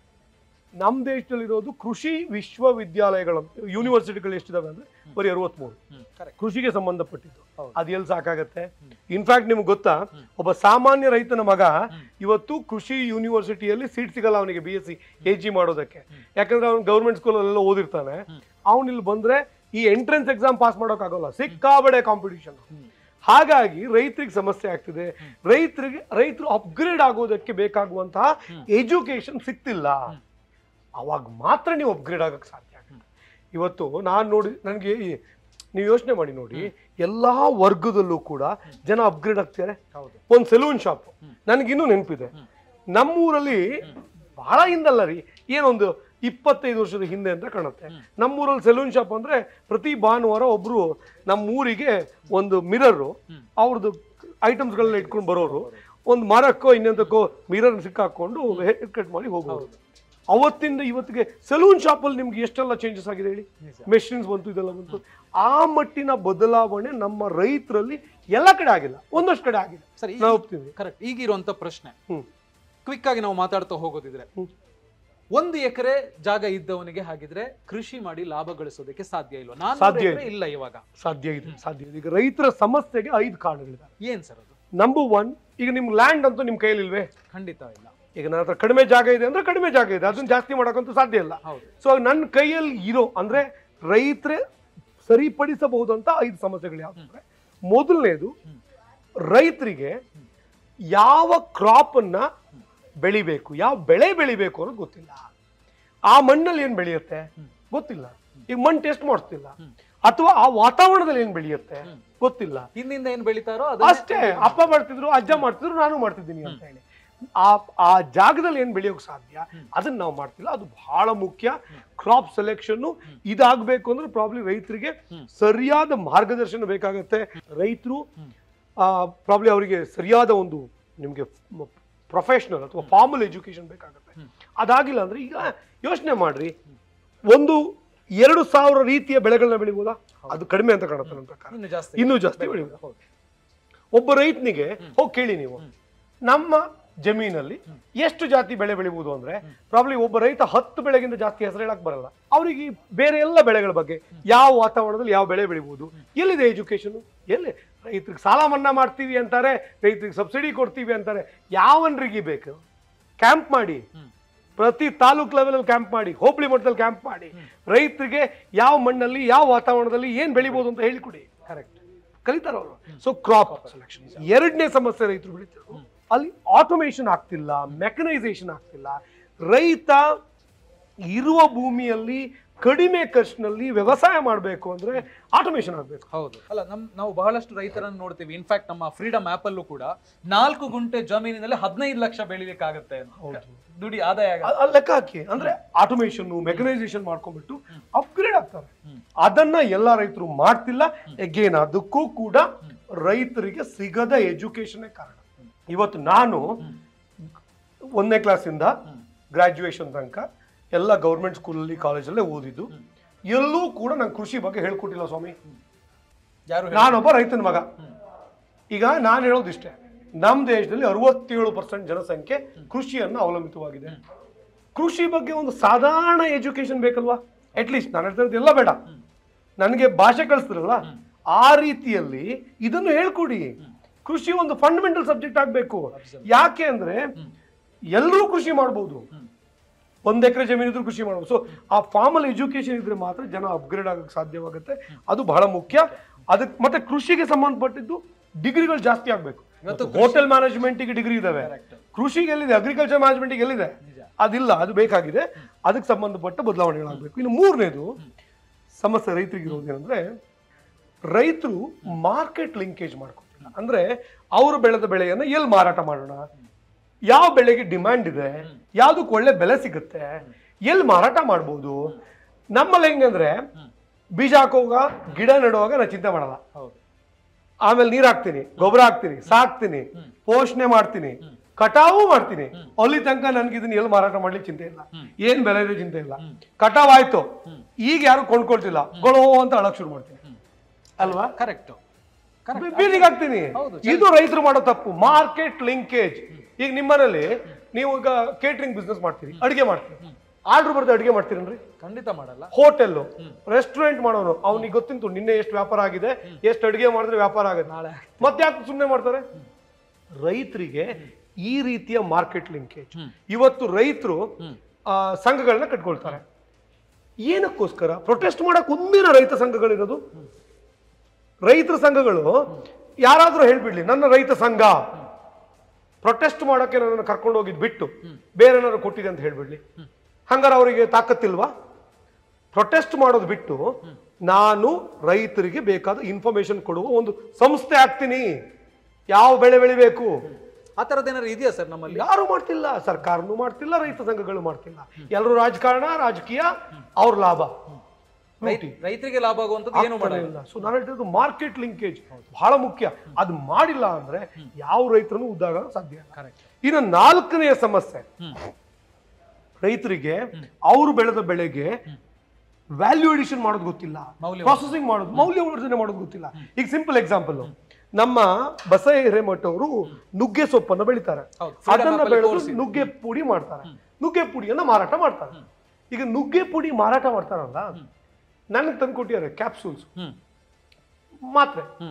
ನಮ್ಮ ದೇಶದಲ್ಲಿರೋದು ಕೃಷಿ ವಿಶ್ವವಿದ್ಯಾಲಯಗಳು ಯೂನಿವರ್ಸಿಟಿಗಳು ಎಷ್ಟಿದಾವೆ ಅಂದ್ರೆ ಬರೀ ಅರವತ್ಮೂರು ಹ್ಮ್ ಕರೆಕ್ಟ್ ಕೃಷಿಗೆ ಸಂಬಂಧಪಟ್ಟಿದ್ದು ಹೌದು. ಅದು ಎಲ್ಲಿ ಸಾಕಾಗತ್ತೆ ಇನ್ಫ್ಯಾಕ್ಟ್ ನಿಮ್ಗೆ ಗೊತ್ತಾ ಒಬ್ಬ ಸಾಮಾನ್ಯ ರೈತನ ಮಗ ಇವತ್ತು ಕೃಷಿ ಯೂನಿವರ್ಸಿಟಿಯಲ್ಲಿ ಸೀಟ್ ಸಿಗಲ್ಲ ಅವನಿಗೆ B S C A G ಮಾಡೋದಕ್ಕೆ ಯಾಕಂದ್ರೆ ಅವ್ನು ಗೌರ್ಮೆಂಟ್ ಸ್ಕೂಲಲ್ಲೆಲ್ಲ ಓದಿರ್ತಾನೆ ಅವ್ನು ಇಲ್ಲಿ ಬಂದ್ರೆ ಈ ಎಂಟ್ರೆನ್ಸ್ ಎಕ್ಸಾಮ್ ಪಾಸ್ ಮಾಡೋಕ್ಕಾಗಲ್ಲ ಸಿಕ್ಕಾಬಡೆ ಕಾಂಪಿಟಿಷನ್ ಹಾಗಾಗಿ ರೈತರಿಗೆ ಸಮಸ್ಯೆ ಆಗ್ತಿದೆ ರೈತರಿಗೆ ರೈತರು ಅಪ್ಗ್ರೇಡ್ ಆಗೋದಕ್ಕೆ ಬೇಕಾಗುವಂತಹ ಎಜುಕೇಶನ್ ಸಿಗ್ತಿಲ್ಲ ಅವಾಗ ಮಾತ್ರ ನೀವು ಅಪ್ಗ್ರೇಡ್ ಆಗಕ್ಕೆ ಸಾಧ್ಯ ಆಗುತ್ತೆ ಇವತ್ತು ನಾನು ನೋಡಿ ನನಗೆ ನೀವು ಯೋಚನೆ ಮಾಡಿ ನೋಡಿ ಎಲ್ಲಾ ವರ್ಗದಲ್ಲೂ ಕೂಡ ಜನ ಅಪ್ಗ್ರೇಡ್ ಆಗ್ತಾರೆ ಹೌದು ಒಂದು ಸೆಲೂನ್ ಶಾಪ್ ನನಗಿನ್ನೂ ನೆನಪಿದೆ ನಮ್ಮೂರಲ್ಲಿ ಬಹಳ ಹಿಂದಲ್ಲ ರೀ ಏನೊಂದು ಇಪ್ಪತ್ತೈದು ವರ್ಷದ ಹಿಂದೆ ಅಂತ ಕಾಣುತ್ತೆ ನಮ್ಮೂರಲ್ಲಿ ಸೆಲೂನ್ ಶಾಪ್ ಅಂದ್ರೆ ಪ್ರತಿ ಭಾನುವಾರ ಒಬ್ರು ನಮ್ಮೂರಿಗೆ ಒಂದು ಮಿರರು ಅವ್ರದ್ದು ಐಟಮ್ಸ್ಗಳನ್ನ ಇಟ್ಕೊಂಡು ಬರೋರು ಒಂದು ಮರಕ್ಕೋ ಇನ್ನೊಂದಕ್ಕೋ ಮಿರರ್ ಸಿಕ್ಕಾಕೊಂಡು ಹೇರ್ ಕಟ್ ಮಾಡಿ ಹೋಗೋರು ಅವತ್ತಿಂದ ಇವತ್ತಿಗೆ ಸೆಲೂನ್ ಶಾಪಲ್ಲಿ ನಿಮ್ಗೆ ಎಷ್ಟೆಲ್ಲ ಚೇಂಜಸ್ ಆಗಿದೆ ಹೇಳಿ ನಿಜ. ಮೆಷಿನ್ಸ್ ಬಂತು ಇದೆಲ್ಲ ಬಂತು ಆ ಮಟ್ಟಿನ ಬದಲಾವಣೆ ನಮ್ಮ ರೈತರಲ್ಲಿ ಎಲ್ಲ ಕಡೆ ಆಗಿಲ್ಲ ಒಂದಷ್ಟು ಕಡೆ ಆಗಿದೆ ಸರಿ ನಾವು ಒಪ್ತೀವಿ ಕರೆಕ್ಟ್ ಈಗಿರುವಂತ ಪ್ರಶ್ನೆ ಹ್ಮ್ ಕ್ವಿಕ್ ಆಗಿ ನಾವು ಮಾತಾಡ್ತಾ ಹೋಗೋದಿದ್ರೆ ಹ್ಮ್. ಒಂದು ಎಕರೆ ಜಾಗ ಇದ್ದವನಿಗೆ ಹಾಗಿದ್ರೆ ಕೃಷಿ ಮಾಡಿ ಲಾಭ ಗಳಿಸೋದಕ್ಕೆ ಸಾಧ್ಯ ಇಲ್ವಾ ನಾನು ಸಾಧ್ಯ ಎಕರೆ ಇಲ್ಲ ಇವಾಗ ಸಾಧ್ಯ ಇದೆ ಸಾಧ್ಯ ಇದೆ ಈಗ ರೈತರ ಸಮಸ್ಯೆಗೆ ಐದು ಕಾರಣಗಳಿದಾವೆ ಏನ್ ಸರ್ ಅದು ನಂಬರ್ ಒನ್ ಈಗ ನಿಮ್ ಲ್ಯಾಂಡ್ ಅಂತೂ ನಿಮ್ ಕೈಯಲ್ಲಿ ಇಲ್ವೇ ಖಂಡಿತ ಇಲ್ಲ ಈಗ ನನ್ನ ಹತ್ರ ಕಡಿಮೆ ಜಾಗ ಇದೆ ಅಂದ್ರೆ ಕಡಿಮೆ ಜಾಗ ಇದೆ ಅದನ್ನ ಜಾಸ್ತಿ ಮಾಡೋಕ್ಕಂತೂ ಸಾಧ್ಯ ಇಲ್ಲ ಹೌದು ಸೊ ನನ್ನ ಕೈಯಲ್ಲಿ ಇರೋ ಅಂದ್ರೆ ರೈತರೇ ಸರಿಪಡಿಸಬಹುದಂತ ಐದು ಸಮಸ್ಯೆಗಳು ಯಾವ್ದು ಅಂದ್ರೆ ಮೊದಲನೇದು ರೈತರಿಗೆ ಯಾವ ಕ್ರಾಪ್ ಅನ್ನ ಬೆಳಿಬೇಕು ಯಾವ ಬೆಳೆ ಬೆಳಿಬೇಕು ಅನ್ನೋದು ಗೊತ್ತಿಲ್ಲ ಆ ಮಣ್ಣಲ್ಲಿ ಏನ್ ಬೆಳೆಯುತ್ತೆ ಗೊತ್ತಿಲ್ಲ ಈಗ ಮಣ್ಣು ಟೆಸ್ಟ್ ಮಾಡಿಸ್ತಿಲ್ಲ ಅಥವಾ ಆ ವಾತಾವರಣದಲ್ಲಿ ಏನ್ ಬೆಳೆಯುತ್ತೆ ಗೊತ್ತಿಲ್ಲ ಹಿಂದಿಂದ ಏನ್ ಬೆಳಿತಾರೋ ಅದನ್ನೇ- ಅಷ್ಟೇ ಅಪ್ಪ ಮಾಡ್ತಿದ್ರು ಅಜ್ಜ ಮಾಡ್ತಿದ್ರು ನಾನು ಮಾಡ್ತಿದ್ದೀನಿ ಅಂತ ಹೇಳಿ ಆ ಆ ಜಾಗದಲ್ಲಿ ಏನ್ ಬೆಳೆಯೋಕ್ ಸಾಧ್ಯ ಅದನ್ನ ನಾವು ಮಾಡ್ತಿಲ್ಲ ಅದು ಬಹಳ ಮುಖ್ಯ ಕ್ರಾಪ್ ಸೆಲೆಕ್ಷನ್ ಇದಾಗಬೇಕು ಅಂದ್ರೆ ಪ್ರಾಬ್ಲಿ ರೈತರಿಗೆ ಸರಿಯಾದ ಮಾರ್ಗದರ್ಶನ ಬೇಕಾಗತ್ತೆ ರೈತರು ಪ್ರಾಬ್ಲಿ ಅವರಿಗೆ ಸರಿಯಾದ ಒಂದು ನಿಮಗೆ ಪ್ರೊಫೆಷನಲ್ ಅಥವಾ ಫಾರ್ಮಲ್ ಎಜುಕೇಶನ್ ಬೇಕಾಗುತ್ತೆ ಅದಾಗಿಲ್ಲ ಅಂದ್ರೆ ಈಗ ಯೋಚನೆ ಮಾಡ್ರಿ ಒಂದು ಎರಡು ಸಾವಿರ ರೀತಿಯ ಬೆಳೆಗಳನ್ನ ಬೆಳಿಬೋದಾ ಅದು ಕಡಿಮೆ ಅಂತ ಕಾಣುತ್ತೆ ನನ್ನ ಪ್ರಕಾರ ಇನ್ನು ಜಾಸ್ತಿ ಇನ್ನೂ ಜಾಸ್ತಿ ಬೆಳಿಬೋದು ಹೌದು ಒಬ್ಬ ರೈತನಿಗೆ ಹೋಗಿ ಕೇಳಿ ನೀವು ನಮ್ಮ ಜಮೀನಲ್ಲಿ ಎಷ್ಟು ಜಾತಿ ಬೆಳೆ ಬೆಳಿಬಹುದು ಅಂದ್ರೆ ಪ್ರಾಬ್ಲಿ ಒಬ್ಬ ರೈತ ಹತ್ತು ಬೆಳೆಗಿಂತ ಜಾಸ್ತಿ ಹೆಸರು ಹೇಳಕ್ ಬರಲ್ಲ ಅವರಿಗೆ ಬೇರೆ ಎಲ್ಲ ಬೆಳೆಗಳ ಬಗ್ಗೆ ಯಾವ ವಾತಾವರಣದಲ್ಲಿ ಯಾವ ಬೆಳೆ ಬೆಳಿಬಹುದು ಎಲ್ಲಿದೆ ಎಜುಕೇಶನ್ ಎಲ್ಲಿ ರೈತರಿಗೆ ಸಾಲ ಮನ್ನಾ ಮಾಡ್ತೀವಿ ಅಂತಾರೆ ರೈತರಿಗೆ ಸಬ್ಸಿಡಿ ಕೊಡ್ತೀವಿ ಅಂತಾರೆ ಯಾವನ್ರಿಗೆ ಬೇಕು ಕ್ಯಾಂಪ್ ಮಾಡಿ ಪ್ರತಿ ತಾಲೂಕ್ ಲೆವೆಲಲ್ಲಿ ಕ್ಯಾಂಪ್ ಮಾಡಿ ಹೋಬಳಿ ಮಟ್ಟದಲ್ಲಿ ಕ್ಯಾಂಪ್ ಮಾಡಿ ರೈತರಿಗೆ ಯಾವ ಮಣ್ಣಲ್ಲಿ ಯಾವ ವಾತಾವರಣದಲ್ಲಿ ಏನ್ ಬೆಳಿಬಹುದು ಅಂತ ಹೇಳಿಕೊಡಿ ಕರೆಕ್ಟ್ ಕಲಿತಾರ ಅವರು ಸೊ ಕ್ರಾಪ್ ಸೆಲೆಕ್ಷನ್ ಎರಡನೇ ಸಮಸ್ಯೆ ರೈತರು ಬೆಳಿತಾರೆ ಅಲ್ಲಿ ಆಟೋಮೇಷನ್ ಆಗ್ತಿಲ್ಲ ಮೆಕನೈಸೇಷನ್ ಆಗ್ತಿಲ್ಲ ರೈತ ಇರುವ ಭೂಮಿಯಲ್ಲಿ ಕಡಿಮೆ ಖರ್ಚಿನಲ್ಲಿ ವ್ಯವಸಾಯ ಮಾಡಬೇಕು ಅಂದ್ರೆ ಆಟೋಮೇಷನ್ ಆಗಬೇಕು ಹೌದು ಅಲ್ಲ ನಮ್ ನಾವು ಬಹಳಷ್ಟು ರೈತರನ್ನು ನೋಡ್ತೀವಿ ಇನ್ಫ್ಯಾಕ್ಟ್ ನಮ್ಮ ಫ್ರೀಡಮ್ ಆಪ್ ಅಲ್ಲೂ ಕೂಡ ನಾಲ್ಕು ಗುಂಟೆ ಜಮೀನಿನಲ್ಲಿ ಹದಿನೈದು ಲಕ್ಷ ಬೆಳಿಲಿಕ್ಕಾಗತ್ತೆ ಅಂತ ದುಡಿ ಆದಾಯ ಆಗತ್ತೆ. ಅಲ್ಲಿ ಲೆಕ್ಕ ಹಾಕಿ ಅಂದ್ರೆ ಆಟೋಮೇಷನ್ ಮೆಕನೈಸೇಷನ್ ಮಾಡ್ಕೊಂಡ್ಬಿಟ್ಟು ಅಪ್ಗ್ರೇಡ್ ಆಗ್ತಾರೆ ಅದನ್ನ ಎಲ್ಲ ರೈತರು ಮಾಡ್ತಿಲ್ಲ ಎಗೇನ್ ಅದಕ್ಕೂ ಕೂಡ ರೈತರಿಗೆ ಸಿಗದ ಎಜುಕೇಶನ್ ಕಾರಣ ಇವತ್ತು ನಾನು ಒಂದನೇ ಕ್ಲಾಸಿಂದ ಗ್ರಾಜುಯೇಷನ್ ತನಕ ಎಲ್ಲ ಗೌರ್ಮೆಂಟ್ ಸ್ಕೂಲಲ್ಲಿ ಕಾಲೇಜಲ್ಲೇ ಓದಿದ್ದು ಎಲ್ಲೂ ಕೂಡ ನಂಗೆ ಕೃಷಿ ಬಗ್ಗೆ ಹೇಳ್ಕೊಟ್ಟಿಲ್ಲ ಸ್ವಾಮಿ ಯಾರು ಹೇಳಿ- ನಾನೊಬ್ಬ ರೈತನ ಮಗ ಈಗ ನಾನು ಹೇಳೋದಿಷ್ಟೇ ನಮ್ಮ ದೇಶದಲ್ಲಿ ಅರವತ್ತೇಳು ಪರ್ಸೆಂಟ್ ಜನಸಂಖ್ಯೆ ಕೃಷಿಯನ್ನು ಅವಲಂಬಿತವಾಗಿದೆ ಕೃಷಿ ಬಗ್ಗೆ ಒಂದು ಸಾಧಾರಣ ಎಜುಕೇಶನ್ ಬೇಕಲ್ವಾ ಅಟ್ಲೀಸ್ಟ್ ನಾನು ಹೇಳ್ತಾ ಇರೋದು ಎಲ್ಲ ಬೇಡ ನನಗೆ ಭಾಷೆ ಕಳಿಸ್ತಿರಲ್ಲ ಆ ರೀತಿಯಲ್ಲಿ ಇದನ್ನು ಹೇಳ್ಕೊಡಿ ಕೃಷಿ ಒಂದು ಫಂಡಮೆಂಟಲ್ ಸಬ್ಜೆಕ್ಟ್ ಆಗಬೇಕು ಯಾಕೆ ಅಂದ್ರೆ ಎಲ್ಲರೂ ಕೃಷಿ ಮಾಡ್ಬೋದು ಒಂದ್ ಎಕರೆ ಜಮೀನು ಇದ್ರೂ ಕೃಷಿ ಮಾಡ್ಬೋದು ಸೊ ಆ ಫಾರ್ಮಲ್ ಎಜುಕೇಶನ್ ಇದ್ರೆ ಮಾತ್ರ ಜನ ಅಪ್ಗ್ರೇಡ್ ಆಗಕ್ಕೆ ಸಾಧ್ಯವಾಗುತ್ತೆ ಅದು ಬಹಳ ಮುಖ್ಯ ಅದಕ್ಕೆ ಮತ್ತೆ ಕೃಷಿಗೆ ಸಂಬಂಧಪಟ್ಟಿದ್ದು ಡಿಗ್ರಿಗಳು ಜಾಸ್ತಿ ಆಗ್ಬೇಕು ಹೋಟೆಲ್ ಮ್ಯಾನೇಜ್ಮೆಂಟ್ಗೆ ಡಿಗ್ರಿ ಇದಾವೆ ಕೃಷಿಗೆ ಎಲ್ಲಿದೆ ಅಗ್ರಿಕಲ್ಚರ್ ಮ್ಯಾನೇಜ್ಮೆಂಟ್ಗೆ ಎಲ್ಲಿದೆ ಅದಿಲ್ಲ ಅದು ಬೇಕಾಗಿದೆ ಅದಕ್ಕೆ ಸಂಬಂಧಪಟ್ಟ ಬದಲಾವಣೆಗಳಾಗಬೇಕು ಇನ್ನು ಮೂರನೇದು ಸಮಸ್ಯೆ ರೈತರಿಗೆ ಇರೋದೇನೆಂದ್ರೆ ರೈತರು ಮಾರ್ಕೆಟ್ ಲಿಂಕೇಜ್ ಮಾಡ್ಕೊತಿಲ್ಲ ಅಂದ್ರೆ ಅವರು ಬೆಳೆದ ಬೆಳೆಯನ್ನ ಎಲ್ಲಿ ಮಾರಾಟ ಮಾಡೋಣ ಯಾವ ಬೆಳೆಗೆ ಡಿಮ್ಯಾಂಡ್ ಇದೆ ಯಾವ್ದಕ್ಕೆ ಒಳ್ಳೆ ಬೆಲೆ ಸಿಗುತ್ತೆ ಎಲ್ಲಿ ಮಾರಾಟ ಮಾಡ್ಬೋದು ನಮ್ಮಲ್ಲಿ ಹೆಂಗಂದ್ರೆ ಬೀಜ ಹಾಕುವಾಗ ಗಿಡ ನೆಡುವಾಗ ನಾನು ಚಿಂತೆ ಮಾಡಲ್ಲ ಹೌದು ಆಮೇಲೆ ನೀರ್ ಹಾಕ್ತೀನಿ ಗೊಬ್ಬರ ಹಾಕ್ತೀನಿ ಸಾಕ್ತೀನಿ ಪೋಷಣೆ ಮಾಡ್ತೀನಿ ಕಟಾವು ಮಾಡ್ತೀನಿ ಅಲ್ಲಿ ತನಕ ನನ್ಗೆ ಇದನ್ನ ಎಲ್ಲಿ ಮಾರಾಟ ಮಾಡ್ಲಿಕ್ಕೆ ಚಿಂತೆ ಇಲ್ಲ ಏನ್ ಬೆಲೆ ಇದೆ ಚಿಂತೆ ಇಲ್ಲ ಕಟಾವ್ ಆಯ್ತು ಈಗ ಯಾರು ಕೊಂಡ್ಕೊಳ್ತಿಲ್ಲ ಗೊಳೋ ಅಂತ ಅಳಕ್ ಶುರು ಮಾಡ್ತೀನಿ ಅಲ್ವಾ ಕರೆಕ್ಟ್ ಬಿ- ಬೀದಿಗೆ ಹಾಕ್ತೀನಿ ಇದು ರೈತರು ಮಾಡೋ ತಪ್ಪು ಮಾರ್ಕೆಟ್ ಲಿಂಕೇಜ್ ಈಗ ನಿಮ್ಮನೇಲಿ ನೀವು ಈಗ ಕೇಟರಿಂಗ್ ಬಿಸ್ನೆಸ್ ಮಾಡ್ತೀರಿ ಅಡಿಗೆ ಮಾಡ್ತೀರಿ ಆರ್ಡರ್ ಬರ್ದು ಅಡಿಗೆ ಮಾಡ್ತೀರನ್ರಿ ಖಂಡಿತ ಮಾಡಲ್ಲ ಹೋಟೆಲ್ ರೆಸ್ಟೋರೆಂಟ್ ಮಾಡೋನು ಅವನಿಗೆ ಗೊತ್ತಿಂತು ನಿನ್ನೆ ಎಷ್ಟು ವ್ಯಾಪಾರ ಆಗಿದೆ ಎಷ್ಟು ಅಡಿಗೆ ಮಾಡಿದ್ರೆ ವ್ಯಾಪಾರ ಆಗುತ್ತೆ ನಾಳೆ ಮತ್ತೆ ಯಾಕೆ ಸುಮ್ಮನೆ ಮಾಡ್ತಾರೆ ರೈತರಿಗೆ ಈ ರೀತಿಯ ಮಾರ್ಕೆಟ್ ಲಿಂಕೇಜ್ ಇವತ್ತು ರೈತರು ಸಂಘಗಳನ್ನ ಕಟ್ಕೊಳ್ತಾರೆ ಏನಕ್ಕೋಸ್ಕರ ಪ್ರೊಟೆಸ್ಟ್ ಮಾಡಕ್ ಒಂದಿನ ರೈತ ಸಂಘಗಳಿರೋದು ರೈತರ ಸಂಘಗಳು ಯಾರಾದ್ರೂ ಹೇಳ್ಬಿಡ್ಲಿ ನನ್ನ ರೈತ ಸಂಘ ಪ್ರೊಟೆಸ್ಟ್ ಮಾಡೋಕೆ ನನ್ನನ್ನು ಕರ್ಕೊಂಡು ಹೋಗಿದ್ ಬಿಟ್ಟು ಬೇರೆ ಏನಾದ್ರು ಕೊಟ್ಟಿದೆ ಅಂತ ಹೇಳ್ಬಿಡ್ಲಿ ಹಂಗಾರೆ ಅವರಿಗೆ ತಾಕತ್ತಿಲ್ವಾ ಪ್ರೊಟೆಸ್ಟ್ ಮಾಡೋದು ಬಿಟ್ಟು ನಾನು ರೈತರಿಗೆ ಬೇಕಾದ ಇನ್ಫಾರ್ಮೇಶನ್ ಕೊಡುವ ಒಂದು ಸಂಸ್ಥೆ ಆಗ್ತೀನಿ ಯಾವ ಬೆಳೆ ಬೆಳಿಬೇಕು ಆ ಥರದ್ದು ಏನಾದ್ರು ಇದೆಯಾ ಸರ್ ನಮ್ಮಲ್ಲಿ ಯಾರು ಮಾಡ್ತಿಲ್ಲ ಸರ್ಕಾರನೂ ಮಾಡ್ತಿಲ್ಲ ರೈತ ಸಂಘಗಳು ಮಾಡ್ತಿಲ್ಲ ಎಲ್ಲರೂ ರಾಜಕಾರಣ ರಾಜಕೀಯ ಅವ್ರ ಲಾಭ ರೈತ- ರೈತರಿಗೆ ಲಾಭ ಆಗುವಂಥದ್ದು ಏನು ಮಾಡಲ್ಲ ಇಲ್ಲ ಸೊ ನಾನು ಹೇಳ್ತಿರೋದು ಮಾರ್ಕೆಟ್ ಲಿಂಕೇಜ್ ಬಹಳ ಮುಖ್ಯ ಅದು ಮಾಡಿಲ್ಲ ಅಂದ್ರೆ ಯಾವ ರೈತರನ್ನು ಉದ್ದಾಗ ಸಾಧ್ಯ ಇಲ್ಲ ಕರೆಕ್ಟ್ ಇನ್ನು ನಾಲ್ಕನೆಯ ಸಮಸ್ಯೆ ರೈತರಿಗೆ ಅವರು ಬೆಳೆದ ಬೆಳೆಗೆ ವ್ಯಾಲ್ಯೂ ಎಡಿಷನ್ ಮಾಡೋದು ಗೊತ್ತಿಲ್ಲ ಮೌಲ್ಯ ಪ್ರಾಸೆಸಿಂಗ್ ಮಾಡೋದು ಮೌಲ್ಯವರ್ಧನೆ ಮಾಡೋದು ಗೊತ್ತಿಲ್ಲ ಈಗ ಸಿಂಪಲ್ ಎಕ್ಸಾಂಪಲ್ ನಮ್ಮ ಬಸೈ ಹಿರೇಮಠ ಅವರು ನುಗ್ಗೆ ಸೊಪ್ಪನ್ನು ಬೆಳಿತಾರೆ ಹೌದು. ಅದನ್ನ freedom ಬೆಳೆದು ತೋರಿಸಿ. ನುಗ್ಗೆ ಪುಡಿ ಮಾಡ್ತಾರೆ ನುಗ್ಗೆ ಪುಡಿಯನ್ನ ಮಾರಾಟ ಮಾಡ್ತಾರೆ ಈಗ ನುಗ್ಗೆ ಪುಡಿ ಮಾರಾಟ ಮಾಡ್ತಾರಲ್ಲ ನನಗೆ ತಂದ್ಕೊಟ್ಟಿದ್ದಾರೆ ಕ್ಯಾಪ್ಸೂಲ್ಸ್ ಹ್ಮ್ ಮಾತ್ರೆ ಹ್ಮ್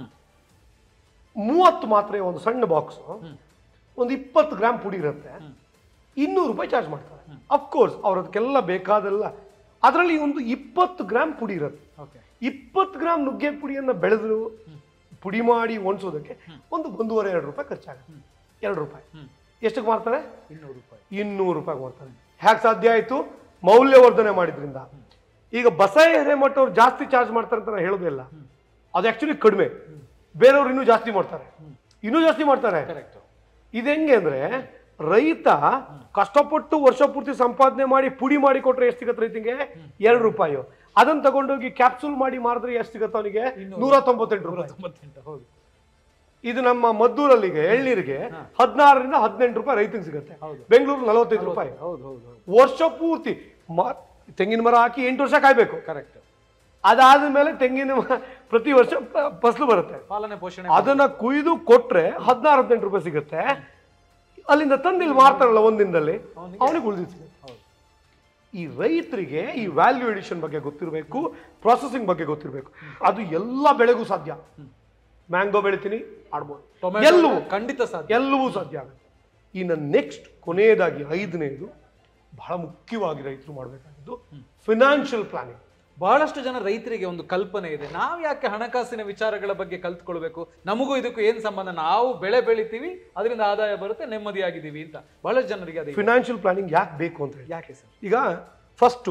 ಮೂವತ್ತು ಮಾತ್ರೆ ಒಂದು ಸಣ್ಣ ಬಾಕ್ಸ್ ಒಂದು ಇಪ್ಪತ್ತು ಗ್ರಾಮ್ ಪುಡಿ ಇರುತ್ತೆ ಇನ್ನೂರು ರೂಪಾಯಿ ಚಾರ್ಜ್ ಮಾಡ್ತಾರೆ ಅಫ್ಕೋರ್ಸ್ ಅವ್ರು ಅದಕ್ಕೆಲ್ಲ ಬೇಕಾದೆಲ್ಲ ಅದರಲ್ಲಿ ಒಂದು ಇಪ್ಪತ್ತು ಗ್ರಾಮ್ ಪುಡಿ ಇರುತ್ತೆ ಓಕೆ ಇಪ್ಪತ್ತು ಗ್ರಾಮ್ ನುಗ್ಗೆ ಪುಡಿಯನ್ನ ಬೆಳೆದು ಪುಡಿ ಮಾಡಿ ಒಣಸೋದಕ್ಕೆ ಒಂದು ಒಂದೂವರೆ ಎರಡು ರೂಪಾಯಿ ಖರ್ಚಾಗುತ್ತೆ ಎರಡು ರೂಪಾಯಿ ಎಷ್ಟಕ್ಕೆ ಮಾರ್ತಾರೆ ಇನ್ನೂರು ರೂಪಾಯಿ ಇನ್ನೂರು ರೂಪಾಯಿ ಮಾಡ್ತಾರೆ ಹ್ಯಾಕ್ ಸಾಧ್ಯ ಆಯ್ತು ಮೌಲ್ಯವರ್ಧನೆ ಮಾಡಿದ್ರಿಂದ ಈಗ ಬಸಾಯ ಹಿರೇಮಠ ಅವ್ರು ಜಾಸ್ತಿ ಚಾರ್ಜ್ ಮಾಡ್ತಾರೆ ಅಂತ ನಾನು ಹೇಳೋದಿಲ್ಲ ಅದು ಆಕ್ಚುಲಿ ಕಡಿಮೆ ಬೇರೆಯವ್ರು ಇನ್ನೂ ಜಾಸ್ತಿ ಮಾಡ್ತಾರೆ ಇನ್ನೂ ಜಾಸ್ತಿ ಮಾಡ್ತಾರೆ ಕರೆಕ್ಟ್ ಇದು ಹೆಂಗೆ ಅಂದ್ರೆ ರೈತ ಕಷ್ಟಪಟ್ಟು ವರ್ಷ ಪೂರ್ತಿ ಸಂಪಾದನೆ ಮಾಡಿ ಪುಡಿ ಮಾಡಿ ಕೊಟ್ರೆ ಎಷ್ಟು ಸಿಗತ್ತೆ ರೈತಿಗೆ ಎರಡು ರೂಪಾಯಿ ಅದನ್ನ ತಗೊಂಡೋಗಿ ಕ್ಯಾಪ್ಸೂಲ್ ಮಾಡಿ ಮಾರಿದ್ರೆ ಎಷ್ಟು ಸಿಗತ್ತೆ ಅವನಿಗೆ ನೂರ ತೊಂಬತ್ತೆಂಟು ರೂಪಾಯಿ ತೊಂಬತ್ತೆಂಟು ಹೌದು ಇದು ನಮ್ಮ ಮದ್ದೂರಲ್ಲಿಗೆ ಎಳ್ನೀರಿಗೆ ಹದಿನಾರರಿಂದ ಹದಿನೆಂಟು ರೂಪಾಯಿ ರೈತಂಗೆ ಸಿಗುತ್ತೆ ಹೌದು. ಬೆಂಗಳೂರು ನಲವತ್ತೈದು ರೂಪಾಯಿ ಹೌದು ಹೌದು ಹೌದು ವರ್ಷ ಪೂರ್ತಿ ಮ- ತೆಂಗಿನ ಮರ ಹಾಕಿ ಎಂಟು ವರ್ಷ ಕಾಯ್ಬೇಕು ಕರೆಕ್ಟ್ ಅದಾದ ಮೇಲೆ ತೆಂಗಿನ ಮ- ಪ್ರತಿ ವರ್ಷ ಪ- ಫಸಲು ಬರುತ್ತೆ ಪಾಲನೆ ಪೋಷಣೆ ಅದನ್ನ ಕುಯ್ದು ಕೊಟ್ರೆ ಹದಿನಾರು ಹದಿನೆಂಟು ರೂಪಾಯಿ ಸಿಗುತ್ತೆ ಅಲ್ಲಿಂದ ತಂದು ಇಲ್ಲಿ ಮಾರ್ತಾರಲ್ಲ ಒಂದಿನದಲ್ಲಿ ಅವನಿಗೆ ಉಳಿದಿತ್ತು ಹೌದು ಈ ರೈತರಿಗೆ ಈ ವ್ಯಾಲ್ಯೂ ಎಡಿಷನ್ ಬಗ್ಗೆ ಗೊತ್ತಿರಬೇಕು ಪ್ರಾಸೆಸಿಂಗ್ ಬಗ್ಗೆ ಗೊತ್ತಿರಬೇಕು ಅದು ಎಲ್ಲ ಬೆಳೆಗೂ ಸಾಧ್ಯ ಮ್ಯಾಂಗೋ ಬೆಳಿತೀನಿ ಆಡ್ಬೋದು ಟೊಮೆಟೊ ಎಲ್ಲವೂ ಖಂಡಿತ ಸಾಧ್ಯ ಎಲ್ಲವೂ ಸಾಧ್ಯ ಆಗುತ್ತೆ ಇನ್ನು ನೆಕ್ಸ್ಟ್ ಕೊನೆಯದಾಗಿ ಐದನೇದು ಬಹಳ ಮುಖ್ಯವಾಗಿ ರೈತರು ಮಾಡಬೇಕಾಗಿದ್ದು ಫಿನಾನ್ಷಿಯಲ್ ಪ್ಲಾನಿಂಗ್ ಬಹಳಷ್ಟು ಜನ ರೈತರಿಗೆ ಒಂದು ಕಲ್ಪನೆ ಇದೆ ನಾವು ಯಾಕೆ ಹಣಕಾಸಿನ ವಿಚಾರಗಳ ಬಗ್ಗೆ ಕಲ್ತ್ಕೊಳ್ಬೇಕು ನಮಗೂ ಇದಕ್ಕೂ ಏನ್ ಸಂಬಂಧ ನಾವು ಬೆಳೆ ಬೆಳಿತೀವಿ ಅದರಿಂದ ಆದಾಯ ಬರುತ್ತೆ ನೆಮ್ಮದಿಯಾಗಿದ್ದೀವಿ ಅಂತ ಬಹಳಷ್ಟು ಜನರಿಗೆ ಅದೇ ಫಿನಾನ್ಷಿಯಲ್ ಪ್ಲಾನಿಂಗ್ ಯಾಕೆ ಬೇಕು ಅಂತ ಹೇಳಿ ಯಾಕೆ ಸರ್ ಈಗ ಫಸ್ಟು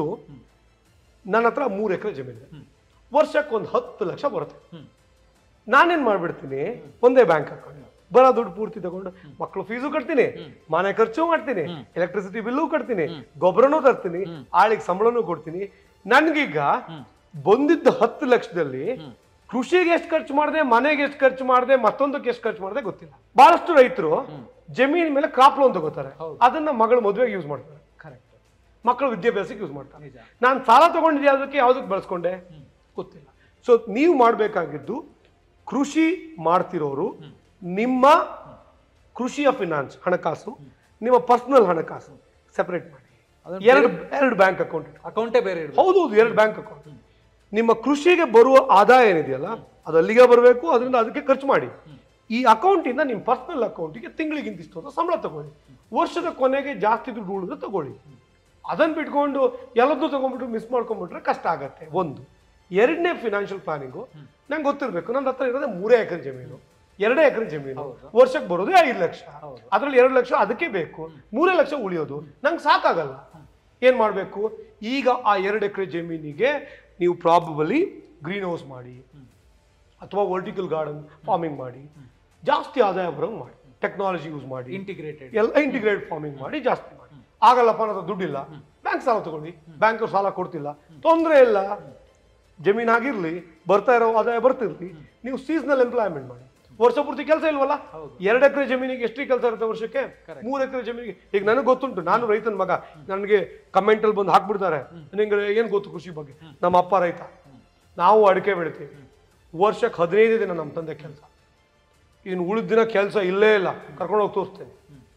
ನನ್ನ ಹತ್ರ ಮೂರು ಎಕರೆ ಜಮೀನಿದೆ ವರ್ಷಕ್ಕೆ ಒಂದು ಹತ್ತು ಲಕ್ಷ ಬರುತ್ತೆ ಹ್ಮ್. ನಾನೇನ್ ಮಾಡ್ಬಿಡ್ತೀನಿ ಒಂದೇ ಬ್ಯಾಂಕ್ ಅಕೌಂಟ್ ಬರೋ ದುಡ್ಡು ಪೂರ್ತಿ ತಗೊಂಡು ಮಕ್ಕಳು ಫೀಸು ಕಟ್ತೀನಿ ಮನೆ ಖರ್ಚು ಮಾಡ್ತೀನಿ ಎಲೆಕ್ಟ್ರಿಸಿಟಿ ಬಿಲ್ಲು ಕಟ್ತೀನಿ ಗೊಬ್ಬರನೂ ತರ್ತೀನಿ ಆಳಿಗೆ ಸಂಬಳನೂ ಕೊಡ್ತೀನಿ ನನ್ಗೀಗ ಬಂದಿದ್ದ ಹತ್ತು ಲಕ್ಷದಲ್ಲಿ ಕೃಷಿಗೆ ಎಷ್ಟು ಖರ್ಚು ಮಾಡಿದೆ ಮನೆಗೆ ಎಷ್ಟು ಖರ್ಚು ಮಾಡಿದೆ ಮತ್ತೊಂದಕ್ಕೆ ಎಷ್ಟು ಖರ್ಚು ಮಾಡಿದೆ ಗೊತ್ತಿಲ್ಲ ಬಹಳಷ್ಟು ರೈತರು ಜಮೀನ್ ಮೇಲೆ ಕ್ರಾಪ್ ಲೋನ್ ತಗೋತಾರೆ ಅದನ್ನ ಮಗಳ ಮದುವೆಗೆ ಯೂಸ್ ಮಾಡ್ತಾರೆ ಕರೆಕ್ಟ್ ಮಕ್ಕಳು ವಿದ್ಯಾಭ್ಯಾಸಕ್ಕೆ ಯೂಸ್ ಮಾಡ್ತಾರೆ ನಿಜ ನಾನು ಸಾಲ ತಗೊಂಡಿದ್ದೆ ಅದಕ್ಕೆ ಯಾವುದಕ್ಕೆ ಬಳಸ್ಕೊಂಡೆ ಗೊತ್ತಿಲ್ಲ ಸೊ ನೀವು ಮಾಡಬೇಕಾಗಿದ್ದು ಕೃಷಿ ಮಾಡ್ತಿರೋರು ನಿಮ್ಮ ಕೃಷಿಯ ಫಿನಾನ್ಸ್ ಹಣಕಾಸು ನಿಮ್ಮ ಪರ್ಸನಲ್ ಹಣಕಾಸು ಸೆಪರೇಟ್ ಮಾಡಿ ಅದನ್ನ ಎರಡು ಎರಡು ಬ್ಯಾಂಕ್ ಅಕೌಂಟ್ ಅಕೌಂಟೇ ಬೇರೆ ಇರ್ಬೇಕು ಹೌದು ಹೌದು ಎರಡು ಬ್ಯಾಂಕ್ ಅಕೌಂಟ್ ನಿಮ್ಮ ಕೃಷಿಗೆ ಬರುವ ಆದಾಯ ಏನಿದೆಯಲ್ಲ ಅದು ಅಲ್ಲಿಗೆ ಬರಬೇಕು ಅದರಿಂದ ಅದಕ್ಕೆ ಖರ್ಚು ಮಾಡಿ ಈ ಅಕೌಂಟಿಂದ ನಿಮ್ಮ ಪರ್ಸನಲ್ ಅಕೌಂಟಿಗೆ ತಿಂಗಳಿಗೆ ಇಂತಿಷ್ಟು ಅಂತ ಸಂಬಳ ತಗೊಳ್ಳಿ ವರ್ಷದ ಕೊನೆಗೆ ಜಾಸ್ತಿ ದುಡ್ಡು ಉಳಿದ್ರೆ ತಗೊಳ್ಳಿ ಅದನ್ನ ಬಿಟ್ಕೊಂಡು ಎಲ್ಲದೂ ತಗೊಂಡ್ಬಿಟ್ಟು ಮಿಸ್ ಮಾಡ್ಕೊಂಡ್ಬಿಟ್ರೆ ಕಷ್ಟ ಆಗತ್ತೆ ಒಂದು ಎರಡನೇ ಫಿನಾನ್ಷಿಯಲ್ ಪ್ಲಾನಿಂಗು ನಂಗೆ ಗೊತ್ತಿರಬೇಕು ನನ್ನ ಹತ್ರ ಇರೋದೇ ಮೂರೇ ಎಕರೆ ಜಮೀನು ಎರಡೇ ಎಕರೆ ಜಮೀನು ವರ್ಷಕ್ಕೆ ಬರೋದೇ ಐದು ಲಕ್ಷ ಅದರಲ್ಲಿ ಎರಡು ಲಕ್ಷ ಅದಕ್ಕೆ ಬೇಕು ಮೂರೇ ಲಕ್ಷ ಉಳಿಯೋದು ನಂಗೆ ಸಾಕಾಗಲ್ಲ ಏನ್ ಮಾಡಬೇಕು ಈಗ ಆ ಎರಡು ಎಕರೆ ಜಮೀನಿಗೆ ನೀವು ಪ್ರಾಬಬಲಿ ಗ್ರೀನ್ ಹೌಸ್ ಮಾಡಿ ಅಥವಾ ವರ್ಟಿಕಲ್ ಗಾರ್ಡನ್ ಫಾರ್ಮಿಂಗ್ ಮಾಡಿ ಜಾಸ್ತಿ ಆದಾಯ ಬರೋಂಗ್ ಮಾಡಿ ಟೆಕ್ನಾಲಜಿ ಯೂಸ್ ಮಾಡಿ ಇಂಟಿಗ್ರೇಟೆಡ್ ಎಲ್ಲ ಇಂಟಿಗ್ರೇಟ್ ಫಾರ್ಮಿಂಗ್ ಮಾಡಿ ಜಾಸ್ತಿ ಮಾಡಿ ಆಗಲ್ಲಪ್ಪ ನನ್ನ ಹತ್ರ ದುಡ್ಡಿಲ್ಲ ಬ್ಯಾಂಕ್ ಸಾಲ ತಗೊಳ್ಳಿ ಬ್ಯಾಂಕ್ ಸಾಲ ಕೊಡ್ತಿಲ್ಲ ತೊಂದರೆ ಇಲ್ಲ ಜಮೀನ್ ಆಗಿರ್ಲಿ ಬರ್ತಾ ಇರೋ ಆದಾಯ ಬರ್ತಿರ್ಲಿ ನೀವು ಸೀಸನಲ್ ಎಂಪ್ಲಾಯ್ಮೆಂಟ್ ಮಾಡಿ ವರ್ಷ ಪೂರ್ತಿ ಕೆಲಸ ಇಲ್ವಲ್ಲ ಹೌದು. ಎರಡು ಎಕರೆ ಜಮೀನಿಗೆ ಎಷ್ಟು ಕೆಲಸ ಇರುತ್ತೆ ವರ್ಷಕ್ಕೆ ಮೂರು ಎಕರೆ ಜಮೀನಿಗೆ ಈಗ ನನಗೆ ಗೊತ್ತುಂಟು ನಾನು ರೈತನ ಮಗ ನನಗೆ ಕಮೆಂಟ್ ಅಲ್ಲಿ ಬಂದು ಹಾಕ್ಬಿಡ್ತಾರೆ ನಿಂಗೆ ಏನ್ ಗೊತ್ತು ಕೃಷಿ ಬಗ್ಗೆ ನಮ್ಮ ಅಪ್ಪ ರೈತ ನಾವು ಅಡಿಕೆ ಬೆಳಿತೀವಿ ವರ್ಷಕ್ಕೆ ಹದಿನೈದು ದಿನ ನಮ್ಮ ತಂದೆ ಕೆಲಸ ಇನ್ನು ಉಳಿದ ದಿನ ಕೆಲಸ ಇಲ್ಲೇ ಇಲ್ಲ ಕರ್ಕೊಂಡು ಹೋಗಿ ತೋರಿಸ್ತೇನೆ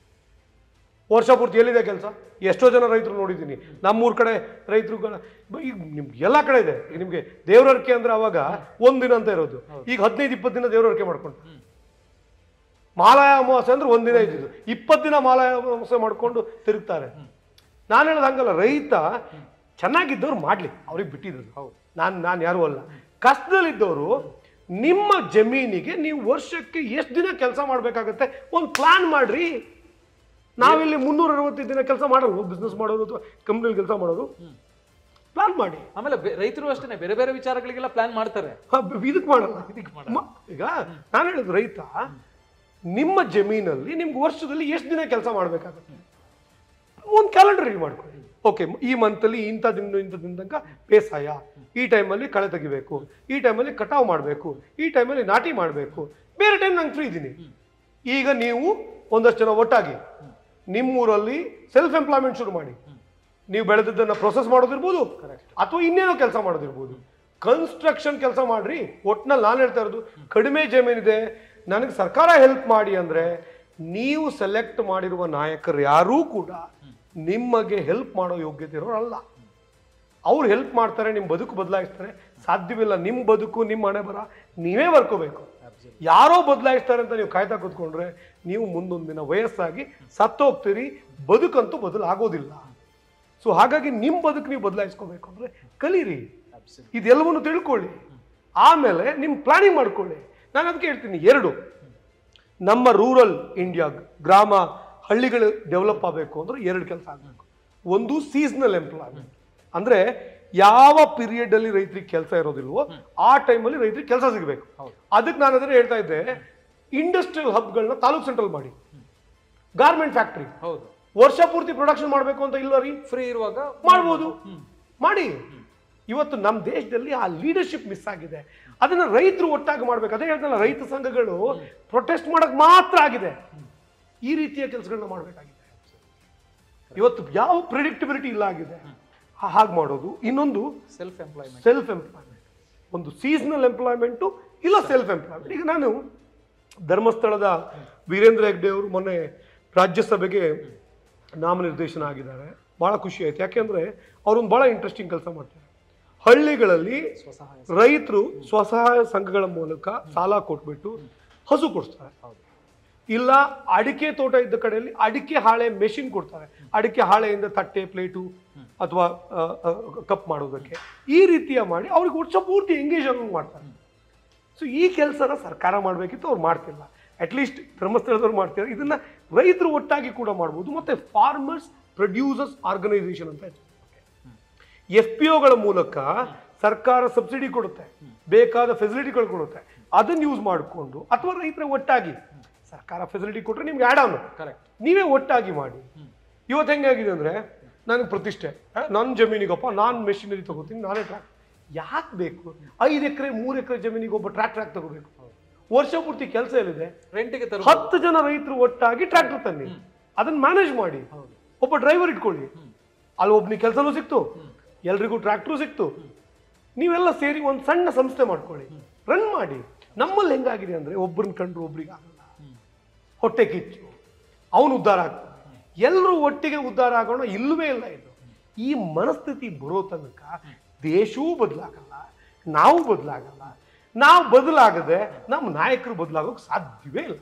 ವರ್ಷ ಪೂರ್ತಿ ಎಲ್ಲಿದೆ ಕೆಲಸ ಎಷ್ಟೋ ಜನ ರೈತರು ನೋಡಿದ್ದೀನಿ ನಮ್ಮೂರ ಕಡೆ ರೈತರುಗಳ ಈಗ ನಿಮ್ಗೆ ಎಲ್ಲ ಕಡೆ ಇದೆ ಈಗ ನಿಮ್ಗೆ ದೇವರರ್ಕೆ ಅಂದ್ರೆ ಅವಾಗ ಒಂದಿನ ಅಂತ ಇರೋದು ಈಗ ಹದಿನೈದು ಇಪ್ಪತ್ತು ದಿನ ದೇವರರ್ಕೆ ಮಾಡ್ಕೊಂಡು ಮಾಲಾಯ ಅಮಾವಾಸ್ಯೆ ಅಂದ್ರೆ ಒಂದಿನ ಇದ್ದಿದ್ದು ಇಪ್ಪತ್ತು ದಿನ ಮಾಲಾಯ ಅಮಾವಾಸ್ಯೆ ಮಾಡ್ಕೊಂಡು ತಿರುಗ್ತಾರೆ ನಾನು ಹೇಳೋದು ಹಂಗಲ್ಲ ರೈತ ಚೆನ್ನಾಗಿದ್ದವ್ರು ಮಾಡ್ಲಿ ಅವ್ರಿಗೆ ಬಿಟ್ಟಿದ್ದು ಹೌದು. ನಾನು ನಾನು ಯಾರು ಅಲ್ಲ ಕಷ್ಟದಲ್ಲಿದ್ದವರು ನಿಮ್ಮ ಜಮೀನಿಗೆ ನೀವು ವರ್ಷಕ್ಕೆ ಎಷ್ಟು ದಿನ ಕೆಲಸ ಮಾಡ್ಬೇಕಾಗತ್ತೆ ಒಂದು ಪ್ಲಾನ್ ಮಾಡ್ರಿ ನಾವಿಲ್ಲಿ ಮುನ್ನೂರ ಅರವತ್ತೈದು ದಿನ ಕೆಲಸ ಮಾಡಲ್ವ ಬಿಸ್ನೆಸ್ ಮಾಡೋದು ಅಥವಾ ಕಂಪ್ನಿಲಿ ಕೆಲಸ ಮಾಡೋದು ಪ್ಲಾನ್ ಮಾಡಿ ಆಮೇಲೆ ಬೆ- ರೈತರು ಅಷ್ಟೇ ಬೇರೆ ಬೇರೆ ವಿಚಾರಗಳಿಗೆಲ್ಲ ಪ್ಲಾನ್ ಮಾಡ್ತಾರೆ ಹ, ಬ- ಇದಕ್ಕೆ ಮಾಡಲ್ಲ ಮ- ಈಗ ನಾನು ಹೇಳಿದ್ದು ರೈತ ನಿಮ್ಮ ಜಮೀನಲ್ಲಿ ನಿಮ್ಗೆ ವರ್ಷದಲ್ಲಿ ಎಷ್ಟು ದಿನ ಕೆಲಸ ಮಾಡಬೇಕಾಗುತ್ತೆ ಒಂದು ಕ್ಯಾಲೆಂಡರ್ ರೆಡಿ ಮಾಡ್ಕೊಳ್ಳಿ ಓಕೆ ಈ ಮಂತಲ್ಲಿ ಇಂಥ ದಿನ ಇಂಥ ದಿನ ತನಕ ಬೇಸಾಯ ಈ ಟೈಮಲ್ಲಿ ಕಳೆ ತೆಗಿಬೇಕು ಈ ಟೈಮಲ್ಲಿ ಕಟಾವು ಮಾಡಬೇಕು ಈ ಟೈಮಲ್ಲಿ ನಾಟಿ ಮಾಡಬೇಕು ಬೇರೆ ಟೈಮ್ ನಂಗೆ ಫ್ರೀ ಇದ್ದೀನಿ ಈಗ ನೀವು ಒಂದಷ್ಟು ಜನ ಒಟ್ಟಾಗಿ ನಿಮ್ಮೂರಲ್ಲಿ ಸೆಲ್ಫ್ ಎಂಪ್ಲಾಯ್ಮೆಂಟ್ ಶುರು ಮಾಡಿ ನೀವು ಬೆಳೆದದ್ದನ್ನ ಪ್ರೊಸೆಸ್ ಮಾಡೋದಿರ್ಬೋದು ಅಥವಾ ಇನ್ನೇನೋ ಕೆಲಸ ಮಾಡೋದಿರ್ಬೋದು ಕನ್ಸ್ಟ್ರಕ್ಷನ್ ಕೆಲಸ ಮಾಡ್ರಿ ಒಟ್ನಲ್ಲಿ ನಾನು ಹೇಳ್ತಾ ಇರೋದು ಕಡಿಮೆ ಜಮೀನಿದೆ ನನಗೆ ಸರ್ಕಾರ ಹೆಲ್ಪ್ ಮಾಡಿ ಅಂದ್ರೆ ನೀವು ಸೆಲೆಕ್ಟ್ ಮಾಡಿರುವ ನಾಯಕರು ಯಾರೂ ಕೂಡ ನಿಮಗೆ ಹೆಲ್ಪ್ ಮಾಡೋ ಯೋಗ್ಯತೆ ಇರೋರಲ್ಲ ಅವ್ರು ಹೆಲ್ಪ್ ಮಾಡ್ತಾರೆ ನಿಮ್ಮ ಬದುಕು ಬದಲಾಯಿಸ್ತಾರೆ ಸಾಧ್ಯವಿಲ್ಲ ನಿಮ್ಮ ಬದುಕು ನಿಮ್ಮ ಹಣೆ ಬರ ನೀವೇ ಬರ್ಕೋಬೇಕು ಯಾರೋ ಬದಲಾಯಿಸ್ತಾರೆ ಅಂತ ನೀವು ಕಾಯ್ತಾ ಕೂತ್ಕೊಂಡ್ರೆ ನೀವು ಮುಂದೊಂದು ದಿನ ವಯಸ್ಸಾಗಿ ಸತ್ತೋಗ್ತೀರಿ ಬದುಕಂತೂ ಬದಲಾಗೋದಿಲ್ಲ ಸೊ ಹಾಗಾಗಿ ನಿಮ್ಮ ಬದುಕು ನೀವು ಬದಲಾಯಿಸ್ಕೋಬೇಕು ಅಂದ್ರೆ ಕಲೀರಿ ಇದೆಲ್ಲವನ್ನು ತಿಳ್ಕೊಳ್ಳಿ ಆಮೇಲೆ ನಿಮ್ಮ ಪ್ಲಾನಿಂಗ್ ಮಾಡ್ಕೊಳ್ಳಿ ನಾನು ಅದಕ್ಕೆ ಹೇಳ್ತೀನಿ ಎರಡು ನಮ್ಮ ರೂರಲ್ ಇಂಡಿಯಾ ಗ್ರಾಮ ಹಳ್ಳಿಗಳು ಡೆವಲಪ್ ಆಗಬೇಕು ಅಂದ್ರೆ ಎರಡು ಕೆಲಸ ಆಗಬೇಕು ಒಂದು ಸೀಸನಲ್ ಎಂಪ್ಲಾಯ್ಮೆಂಟ್ ಅಂದ್ರೆ ಯಾವ ಪೀರಿಯಡ್ ಅಲ್ಲಿ ರೈತರಿಗೆ ಕೆಲಸ ಇರೋದಿಲ್ವೋ ಆ ಟೈಮಲ್ಲಿ ರೈತರಿಗೆ ಕೆಲಸ ಸಿಗಬೇಕು ಅದಕ್ಕೆ ನಾನು ಅದನ್ನ ಹೇಳ್ತಾ ಇದ್ದೆ ಇಂಡಸ್ಟ್ರಿಯಲ್ ಹಬ್ಗಳನ್ನ ತಾಲೂಕ್ ಸೆಂಟ್ರಲ್ ಮಾಡಿ ಗಾರ್ಮೆಂಟ್ ಫ್ಯಾಕ್ಟ್ರಿ ಹೌದು ವರ್ಷ ಪೂರ್ತಿ ಪ್ರೊಡಕ್ಷನ್ ಮಾಡಬೇಕು ಅಂತ ಇಲ್ಲ ರೀ ಫ್ರೀ ಇರುವಾಗ ಮಾಡ್ಬೋದು ಮಾಡಿ ಇವತ್ತು ನಮ್ಮ ದೇಶದಲ್ಲಿ ಆ ಲೀಡರ್ಶಿಪ್ ಮಿಸ್ ಆಗಿದೆ ಅದನ್ನ ರೈತರು ಒಟ್ಟಾಗಿ ಮಾಡ್ಬೇಕು ಅದೇ ಹೇಳ್ತಾನಲ್ಲ ರೈತ ಸಂಘಗಳು ಪ್ರೊಟೆಸ್ಟ್ ಮಾಡಕ್ ಮಾತ್ರ ಆಗಿದೆ ಈ ರೀತಿಯ ಕೆಲಸಗಳನ್ನ ಮಾಡಬೇಕಾಗಿದೆ ಇವತ್ತು ಯಾವ ಪ್ರಿಡಿಕ್ಟಬಿಲಿಟಿ ಇಲ್ಲ ಆಗಿದೆ ಹಾಗೆ ಮಾಡೋದು ಇನ್ನೊಂದು ಸೆಲ್ಫ್ ಎಂಪ್ಲಾಯ್ಮೆಂಟ್ ಸೆಲ್ಫ್ ಎಂಪ್ಲಾಯ್ಮೆಂಟ್ ಒಂದು ಸೀಸನಲ್ ಎಂಪ್ಲಾಯ್ಮೆಂಟು ಇಲ್ಲ ಸೆಲ್ಫ್ ಎಂಪ್ಲಾಯ್ಮೆಂಟ್ ಈಗ ನಾನು ಧರ್ಮಸ್ಥಳದ ವೀರೇಂದ್ರ ಹೆಗ್ಡೆ ಅವರು ಮೊನ್ನೆ ರಾಜ್ಯಸಭೆಗೆ ನಾಮನಿರ್ದೇಶನ ಆಗಿದ್ದಾರೆ ಭಾಳ ಖುಷಿ ಆಯ್ತು ಯಾಕೆಂದ್ರೆ ಅವ್ರೊಂದು ಭಾಳ ಇಂಟ್ರೆಸ್ಟಿಂಗ್ ಕೆಲಸ ಮಾಡ್ತಾರೆ ಹಳ್ಳಿಗಳಲ್ಲಿ ಸ್ವಸಹಾಯ ರೈತರು ಸ್ವಸಹಾಯ ಸಂಘಗಳ ಮೂಲಕ ಸಾಲ ಕೊಟ್ಬಿಟ್ಟು ಹಸು ಕೊಡಿಸ್ತಾರೆ ಇಲ್ಲ ಅಡಿಕೆ ತೋಟ ಇದ್ದ ಕಡೆಯಲ್ಲಿ ಅಡಿಕೆ ಹಾಳೆ ಮೆಷಿನ್ ಕೊಡ್ತಾರೆ ಅಡಿಕೆ ಹಾಳೆಯಿಂದ ತಟ್ಟೆ ಪ್ಲೇಟು ಅಥವಾ ಕಪ್ ಮಾಡೋದಕ್ಕೆ ಈ ರೀತಿಯ ಮಾಡಿ ಅವ್ರಿಗೆ ವರ್ಷ ಪೂರ್ತಿ ಎಂಗೇಜ್ ಆಗೋಂಗ್ ಮಾಡ್ತಾರೆ ಸೊ ಈ ಕೆಲಸನ ಸರ್ಕಾರ ಮಾಡಬೇಕಿತ್ತು ಅವ್ರು ಮಾಡ್ತಿಲ್ಲ ಅಟ್ಲೀಸ್ಟ್ ಧರ್ಮಸ್ಥಳದವ್ರು ಮಾಡ್ತಾರೆ ಇದನ್ನ ರೈತರು ಒಟ್ಟಾಗಿ ಕೂಡ ಮಾಡ್ಬೋದು ಮತ್ತೆ ಫಾರ್ಮರ್ಸ್ ಪ್ರೊಡ್ಯೂಸರ್ಸ್ ಆರ್ಗನೈಸೇಷನ್ ಅಂತ ಇದೆ ಎಫ್ ಪಿ ಒಗಳ ಮೂಲಕ ಸರ್ಕಾರ ಸಬ್ಸಿಡಿ ಕೊಡುತ್ತೆ ಬೇಕಾದ ಫೆಸಿಲಿಟಿಗಳು ಕೊಡುತ್ತೆ ಅದನ್ನ ಯೂಸ್ ಮಾಡಿಕೊಂಡು ಅಥವಾ ರೈತರ ಒಟ್ಟಾಗಿ ಸರ್ಕಾರ ಫೆಸಿಲಿಟಿ ಕೊಟ್ಟರೆ ನಿಮ್ಗೆ ಆಡ್ ಆನ್ ಕರೆಕ್ಟ್ ನೀವೇ ಒಟ್ಟಾಗಿ ಮಾಡಿ ಇವತ್ತು ಹೆಂಗಾಗಿದೆ ಅಂದ್ರೆ ನನಗೆ ಪ್ರತಿಷ್ಠೆ ಆ, ನನ್ನ ಜಮೀನಿಗಪ್ಪ ನಾನು ಮೆಷಿನರಿ ತಗೋತೀನಿ ನಾನೇ ಟ್ರ್ಯಾಕ್ ಯಾಕೆ ಬೇಕು ಐದು ಎಕರೆ ಮೂರು ಎಕರೆ ಜಮೀನಿಗೆ ಒಬ್ಬ ಟ್ರ್ಯಾಕ್ ಟ್ರ್ಯಾಕ್ ತಗೋಬೇಕು ವರ್ಷ ಪೂರ್ತಿ ಕೆಲಸ ಎಲ್ಲಿದೆ ರೆಂಟಿಗೆ ತರ ಹತ್ತು ಜನ ರೈತರು ಒಟ್ಟಾಗಿ ಟ್ರ್ಯಾಕ್ಟರ್ ತನ್ನಿ ಅದನ್ನ ಮ್ಯಾನೇಜ್ ಮಾಡಿ ಒಬ್ಬ ಡ್ರೈವರ್ ಇಟ್ಕೊಳ್ಳಿ ಅಲ್ಲಿ ಒಬ್ನಿಗೆ ಕೆಲಸನೂ ಸಿಕ್ತು ಎಲ್ರಿಗೂ ಟ್ರ್ಯಾಕ್ಟ್ರು ಸಿಕ್ತು ನೀವೆಲ್ಲ ಸೇರಿ ಒಂದು ಸಣ್ಣ ಸಂಸ್ಥೆ ಮಾಡ್ಕೊಳ್ಳಿ ರನ್ ಮಾಡಿ ನಮ್ಮಲ್ಲಿ ಹೆಂಗಾಗಿದೆ ಅಂದ್ರೆ ಒಬ್ಬರನ್ನ ಕಂಡ್ರು ಒಬ್ರಿಗೆ ಆಗಲ್ಲ ಹೊಟ್ಟೆ ಕಿಚ್ಚು ಅವನು ಉದ್ಧಾರ ಆಗ್ತಾನೆ ಎಲ್ಲರೂ ಒಟ್ಟಿಗೆ ಉದ್ಧಾರ ಆಗೋಣ ಇಲ್ಲವೇ ಇಲ್ಲ ಇದು ಈ ಮನಸ್ಥಿತಿ ಬರೋ ತನಕ ದೇಶವೂ ಬದಲಾಗಲ್ಲ ನಾವು ಬದಲಾಗಲ್ಲ ನಾವು ಬದಲಾಗದೆ ನಮ್ಮ ನಾಯಕರು ಬದಲಾಗೋಕೆ ಸಾಧ್ಯವೇ ಇಲ್ಲ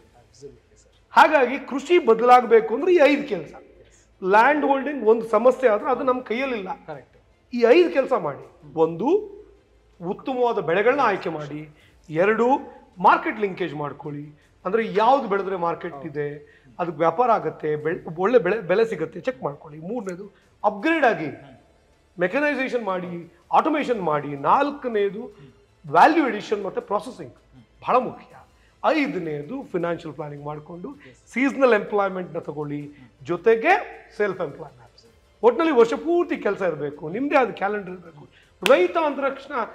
ಹಾಗಾಗಿ ಕೃಷಿ ಬದಲಾಗಬೇಕು ಅಂದ್ರೆ ಈ ಐದು ಕೆಲಸ ಲ್ಯಾಂಡ್ ಹೋಲ್ಡಿಂಗ್ ಒಂದು ಸಮಸ್ಯೆ ಆದ್ರೆ ಅದು ನಮ್ಮ ಕೈಯಲ್ಲಿಲ್ಲ ಕರೆಕ್ಟ್ ಈ ಐದು ಕೆಲಸ ಮಾಡಿ ಒಂದು ಉತ್ತಮವಾದ ಬೆಳೆಗಳನ್ನ ಆಯ್ಕೆ ಮಾಡಿ ಎರಡು ಮಾರ್ಕೆಟ್ ಲಿಂಕೇಜ್ ಮಾಡ್ಕೊಳ್ಳಿ ಅಂದ್ರೆ ಯಾವ್ದು ಬೆಳೆದ್ರೆ ಮಾರ್ಕೆಟ್ ಇದೆ ಅದಕ್ಕೆ ವ್ಯಾಪಾರ ಆಗತ್ತೆ ಬೆಳೆ ಒಳ್ಳೆ ಬೆಳೆ ಬೆಲೆ ಸಿಗುತ್ತೆ ಚೆಕ್ ಮಾಡ್ಕೊಳ್ಳಿ ಮೂರನೇದು ಅಪ್ಗ್ರೇಡ್ ಆಗಿ ಮೆಕನೈಸೇಷನ್ ಮಾಡಿ ಆಟೋಮೇಷನ್ ಮಾಡಿ ನಾಲ್ಕನೇದು ವ್ಯಾಲ್ಯೂ ಎಡಿಷನ್ ಮತ್ತೆ ಪ್ರಾಸೆಸಿಂಗ್ ಬಹಳ ಮುಖ್ಯ ಐದನೇದು ಫಿನಾನ್ಷಿಯಲ್ ಪ್ಲಾನಿಂಗ್ ಮಾಡಿಕೊಂಡು ಸೀಸನಲ್ ಎಂಪ್ಲಾಯ್ಮೆಂಟ್ನ ತಗೊಳ್ಳಿ ಜೊತೆಗೆ ಸೆಲ್ಫ್ ಎಂಪ್ಲಾಯ್ಮೆಂಟ್ ಒಟ್ಟಿನಲ್ಲಿ ವರ್ಷ ಪೂರ್ತಿ ಕೆಲಸ ಇರಬೇಕು ನಿಮ್ಮದೇ ಆದ ಕ್ಯಾಲೆಂಡರ್ ಇರಬೇಕು ರೈತ ಅಂದ ತಕ್ಷಣ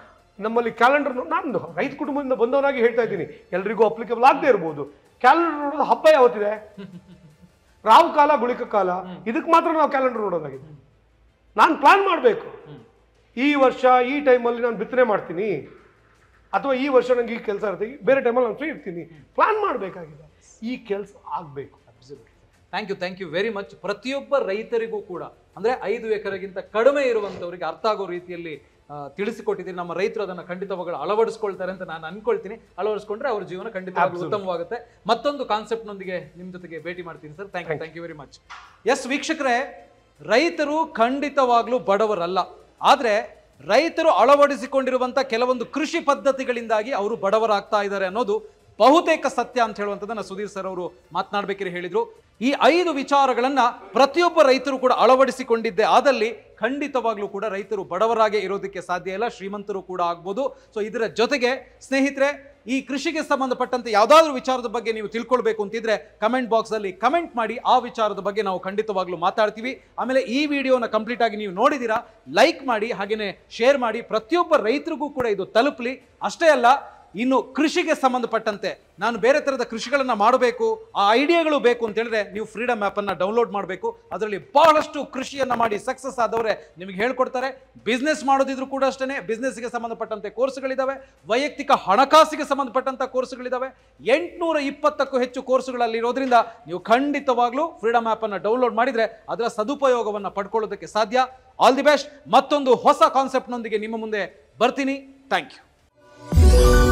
ನಮ್ಮಲ್ಲಿ ಕ್ಯಾಲೆಂಡರ್ ನಾನು ರೈತ ಕುಟುಂಬದಿಂದ ಬಂದವನಾಗಿ ಹೇಳ್ತಾ ಇದ್ದೀನಿ ಎಲ್ರಿಗೂ ಅಪ್ಲಿಕೇಬಲ್ ಆಗದೆ ಇರ್ಬೋದು ಕ್ಯಾಲೆಂಡರ್ ನೋಡೋದು ಹಬ್ಬ ಯಾವತ್ತಿದೆ ರಾವು ಕಾಲ ಗುಳಿಕ ಕಾಲ ಇದಕ್ಕೆ ಮಾತ್ರ ನಾವು ಕ್ಯಾಲೆಂಡರ್ ನೋಡೋದಾಗಿದೆ ನಾನು ಪ್ಲಾನ್ ಮಾಡಬೇಕು ಈ ವರ್ಷ ಈ ಟೈಮಲ್ಲಿ ನಾನು ಬಿತ್ತನೆ ಮಾಡ್ತೀನಿ ಅಥವಾ ಈ ವರ್ಷ ನಂಗೆ ಈ ಕೆಲಸ ಇರುತ್ತೆ ಬೇರೆ ಟೈಮಲ್ಲಿ ನಾನು ಫ್ರೀ ಇರ್ತೀನಿ ಪ್ಲಾನ್ ಮಾಡಬೇಕಾಗಿದೆ ಈ ಕೆಲಸ ಆಗಬೇಕು thank you thank you very much ಪ್ರತಿಯೊಬ್ಬ ರೈತರಿಗೂ ಕೂಡ ಅಂದ್ರೆ ಐದು ಎಕರೆಗಿಂತ ಕಡಿಮೆ ಇರುವಂತವರಿಗೆ ಅರ್ಥ ಆಗೋ ರೀತಿಯಲ್ಲಿ ಆ, ತಿಳಿಸಿಕೊಟ್ಟಿದ್ದೀನಿ ನಮ್ಮ ರೈತರು ಅದನ್ನ ಖಂಡಿತವಾಗ್ಲೂ ಅಳವಡಿಸ್ಕೊಳ್ತಾರೆ ಅಂತ ನಾನು ಅನ್ಕೊಳ್ತೀನಿ ಅಳವಡಿಸ್ಕೊಂಡ್ರೆ ಅವ್ರ ಜೀವನ ಖಂಡಿತವಾಗ್ಲೂ ಉತ್ತಮವಾಗುತ್ತೆ ಮತ್ತೊಂದು ಕಾನ್ಸೆಪ್ಟ್ ನೊಂದಿಗೆ ನಿಮ್ ಜೊತೆಗೆ ಭೇಟಿ ಮಾಡ್ತೀನಿ sir thank you thank you very much yes ವೀಕ್ಷಕರೇ ರೈತರು ಖಂಡಿತವಾಗ್ಲೂ ಬಡವರಲ್ಲ ಆದ್ರೆ ರೈತರು ಅಳವಡಿಸಿಕೊಂಡಿರುವಂತ ಕೆಲವೊಂದು ಕೃಷಿ ಪದ್ಧತಿಗಳಿಂದಾಗಿ ಅವರು ಬಡವರಾಗ್ತಾ ಇದ್ದಾರೆ ಅನ್ನೋದು ಬಹುತೇಕ ಸತ್ಯ ಅಂತ ಹೇಳುವಂಥದ್ದನ್ನ ಸುಧೀರ್ ಸರ್ ಅವರು ಮಾತನಾಡ್ಬೇಕಿರಿ ಹೇಳಿದ್ರು ಈ ಐದು ವಿಚಾರಗಳನ್ನ ಪ್ರತಿಯೊಬ್ಬ ರೈತರು ಕೂಡ ಅಳವಡಿಸಿಕೊಂಡಿದ್ದೆ ಆದಲ್ಲಿ ಖಂಡಿತವಾಗ್ಲೂ ಕೂಡ ರೈತರು ಬಡವರಾಗೆ ಇರೋದಕ್ಕೆ ಸಾಧ್ಯ ಇಲ್ಲ ಶ್ರೀಮಂತರು ಕೂಡ ಆಗ್ಬೋದು ಸೊ ಇದರ ಜೊತೆಗೆ ಸ್ನೇಹಿತರೆ ಈ ಕೃಷಿಗೆ ಸಂಬಂಧಪಟ್ಟಂತೆ ಯಾವುದಾದ್ರೂ ವಿಚಾರದ ಬಗ್ಗೆ ನೀವು ತಿಳ್ಕೊಳ್ಬೇಕು ಅಂತಿದ್ರೆ ಕಮೆಂಟ್ ಬಾಕ್ಸ್ ಅಲ್ಲಿ ಕಮೆಂಟ್ ಮಾಡಿ ಆ ವಿಚಾರದ ಬಗ್ಗೆ ನಾವು ಖಂಡಿತವಾಗ್ಲೂ ಮಾತಾಡ್ತೀವಿ ಆಮೇಲೆ ಈ ವಿಡಿಯೋನ ಕಂಪ್ಲೀಟ್ ಆಗಿ ನೀವು ನೋಡಿದೀರಾ ಲೈಕ್ ಮಾಡಿ ಹಾಗೇನೆ ಶೇರ್ ಮಾಡಿ ಪ್ರತಿಯೊಬ್ಬ ರೈತರಿಗೂ ಕೂಡ ಇದು ತಲುಪಲಿ ಅಷ್ಟೇ ಅಲ್ಲ ಇನ್ನು ಕೃಷಿಗೆ ಸಂಬಂಧಪಟ್ಟಂತೆ ನಾನು ಬೇರೆ ಥರದ ಕೃಷಿಗಳನ್ನ ಮಾಡಬೇಕು ಆ ಐಡಿಯಾಗಳು ಬೇಕು ಅಂತ ಹೇಳಿದ್ರೆ ನೀವು ಫ್ರೀಡಮ್ ಆ್ಯಪ್ ಅನ್ನ ಡೌನ್ಲೋಡ್ ಮಾಡಬೇಕು ಅದರಲ್ಲಿ ಬಹಳಷ್ಟು ಕೃಷಿಯನ್ನ ಮಾಡಿ ಸಕ್ಸಸ್ ಆದವರೇ ನಿಮಗೆ ಹೇಳ್ಕೊಡ್ತಾರೆ ಬಿಸ್ನೆಸ್ ಮಾಡೋದಿದ್ರು ಕೂಡ ಅಷ್ಟೇ ಬಿಸ್ನೆಸ್ಗೆ ಸಂಬಂಧಪಟ್ಟಂತೆ ಕೋರ್ಸ್ಗಳಿದಾವೆ ವೈಯಕ್ತಿಕ ಹಣಕಾಸಿಗೆ ಸಂಬಂಧಪಟ್ಟಂತ ಕೋರ್ಸ್ಗಳಿದಾವೆ ಎಂಟುನೂರ ಇಪ್ಪತ್ತಕ್ಕೂ ಹೆಚ್ಚು ಕೋರ್ಸ್ಗಳಲ್ಲಿ ಇರೋದ್ರಿಂದ ನೀವು ಖಂಡಿತವಾಗ್ಲೂ ಫ್ರೀಡಮ್ ಆ್ಯಪ್ ಅನ್ನ ಡೌನ್ಲೋಡ್ ಮಾಡಿದ್ರೆ ಅದರ ಸದುಪಯೋಗವನ್ನ ಪಡ್ಕೊಳ್ಳೋದಕ್ಕೆ ಸಾಧ್ಯ ಆಲ್ ದಿ ಬೆಸ್ಟ್ ಮತ್ತೊಂದು ಹೊಸ ಕಾನ್ಸೆಪ್ಟ್ನೊಂದಿಗೆ ನಿಮ್ಮ ಮುಂದೆ ಬರ್ತೀನಿ ಥ್ಯಾಂಕ್ ಯು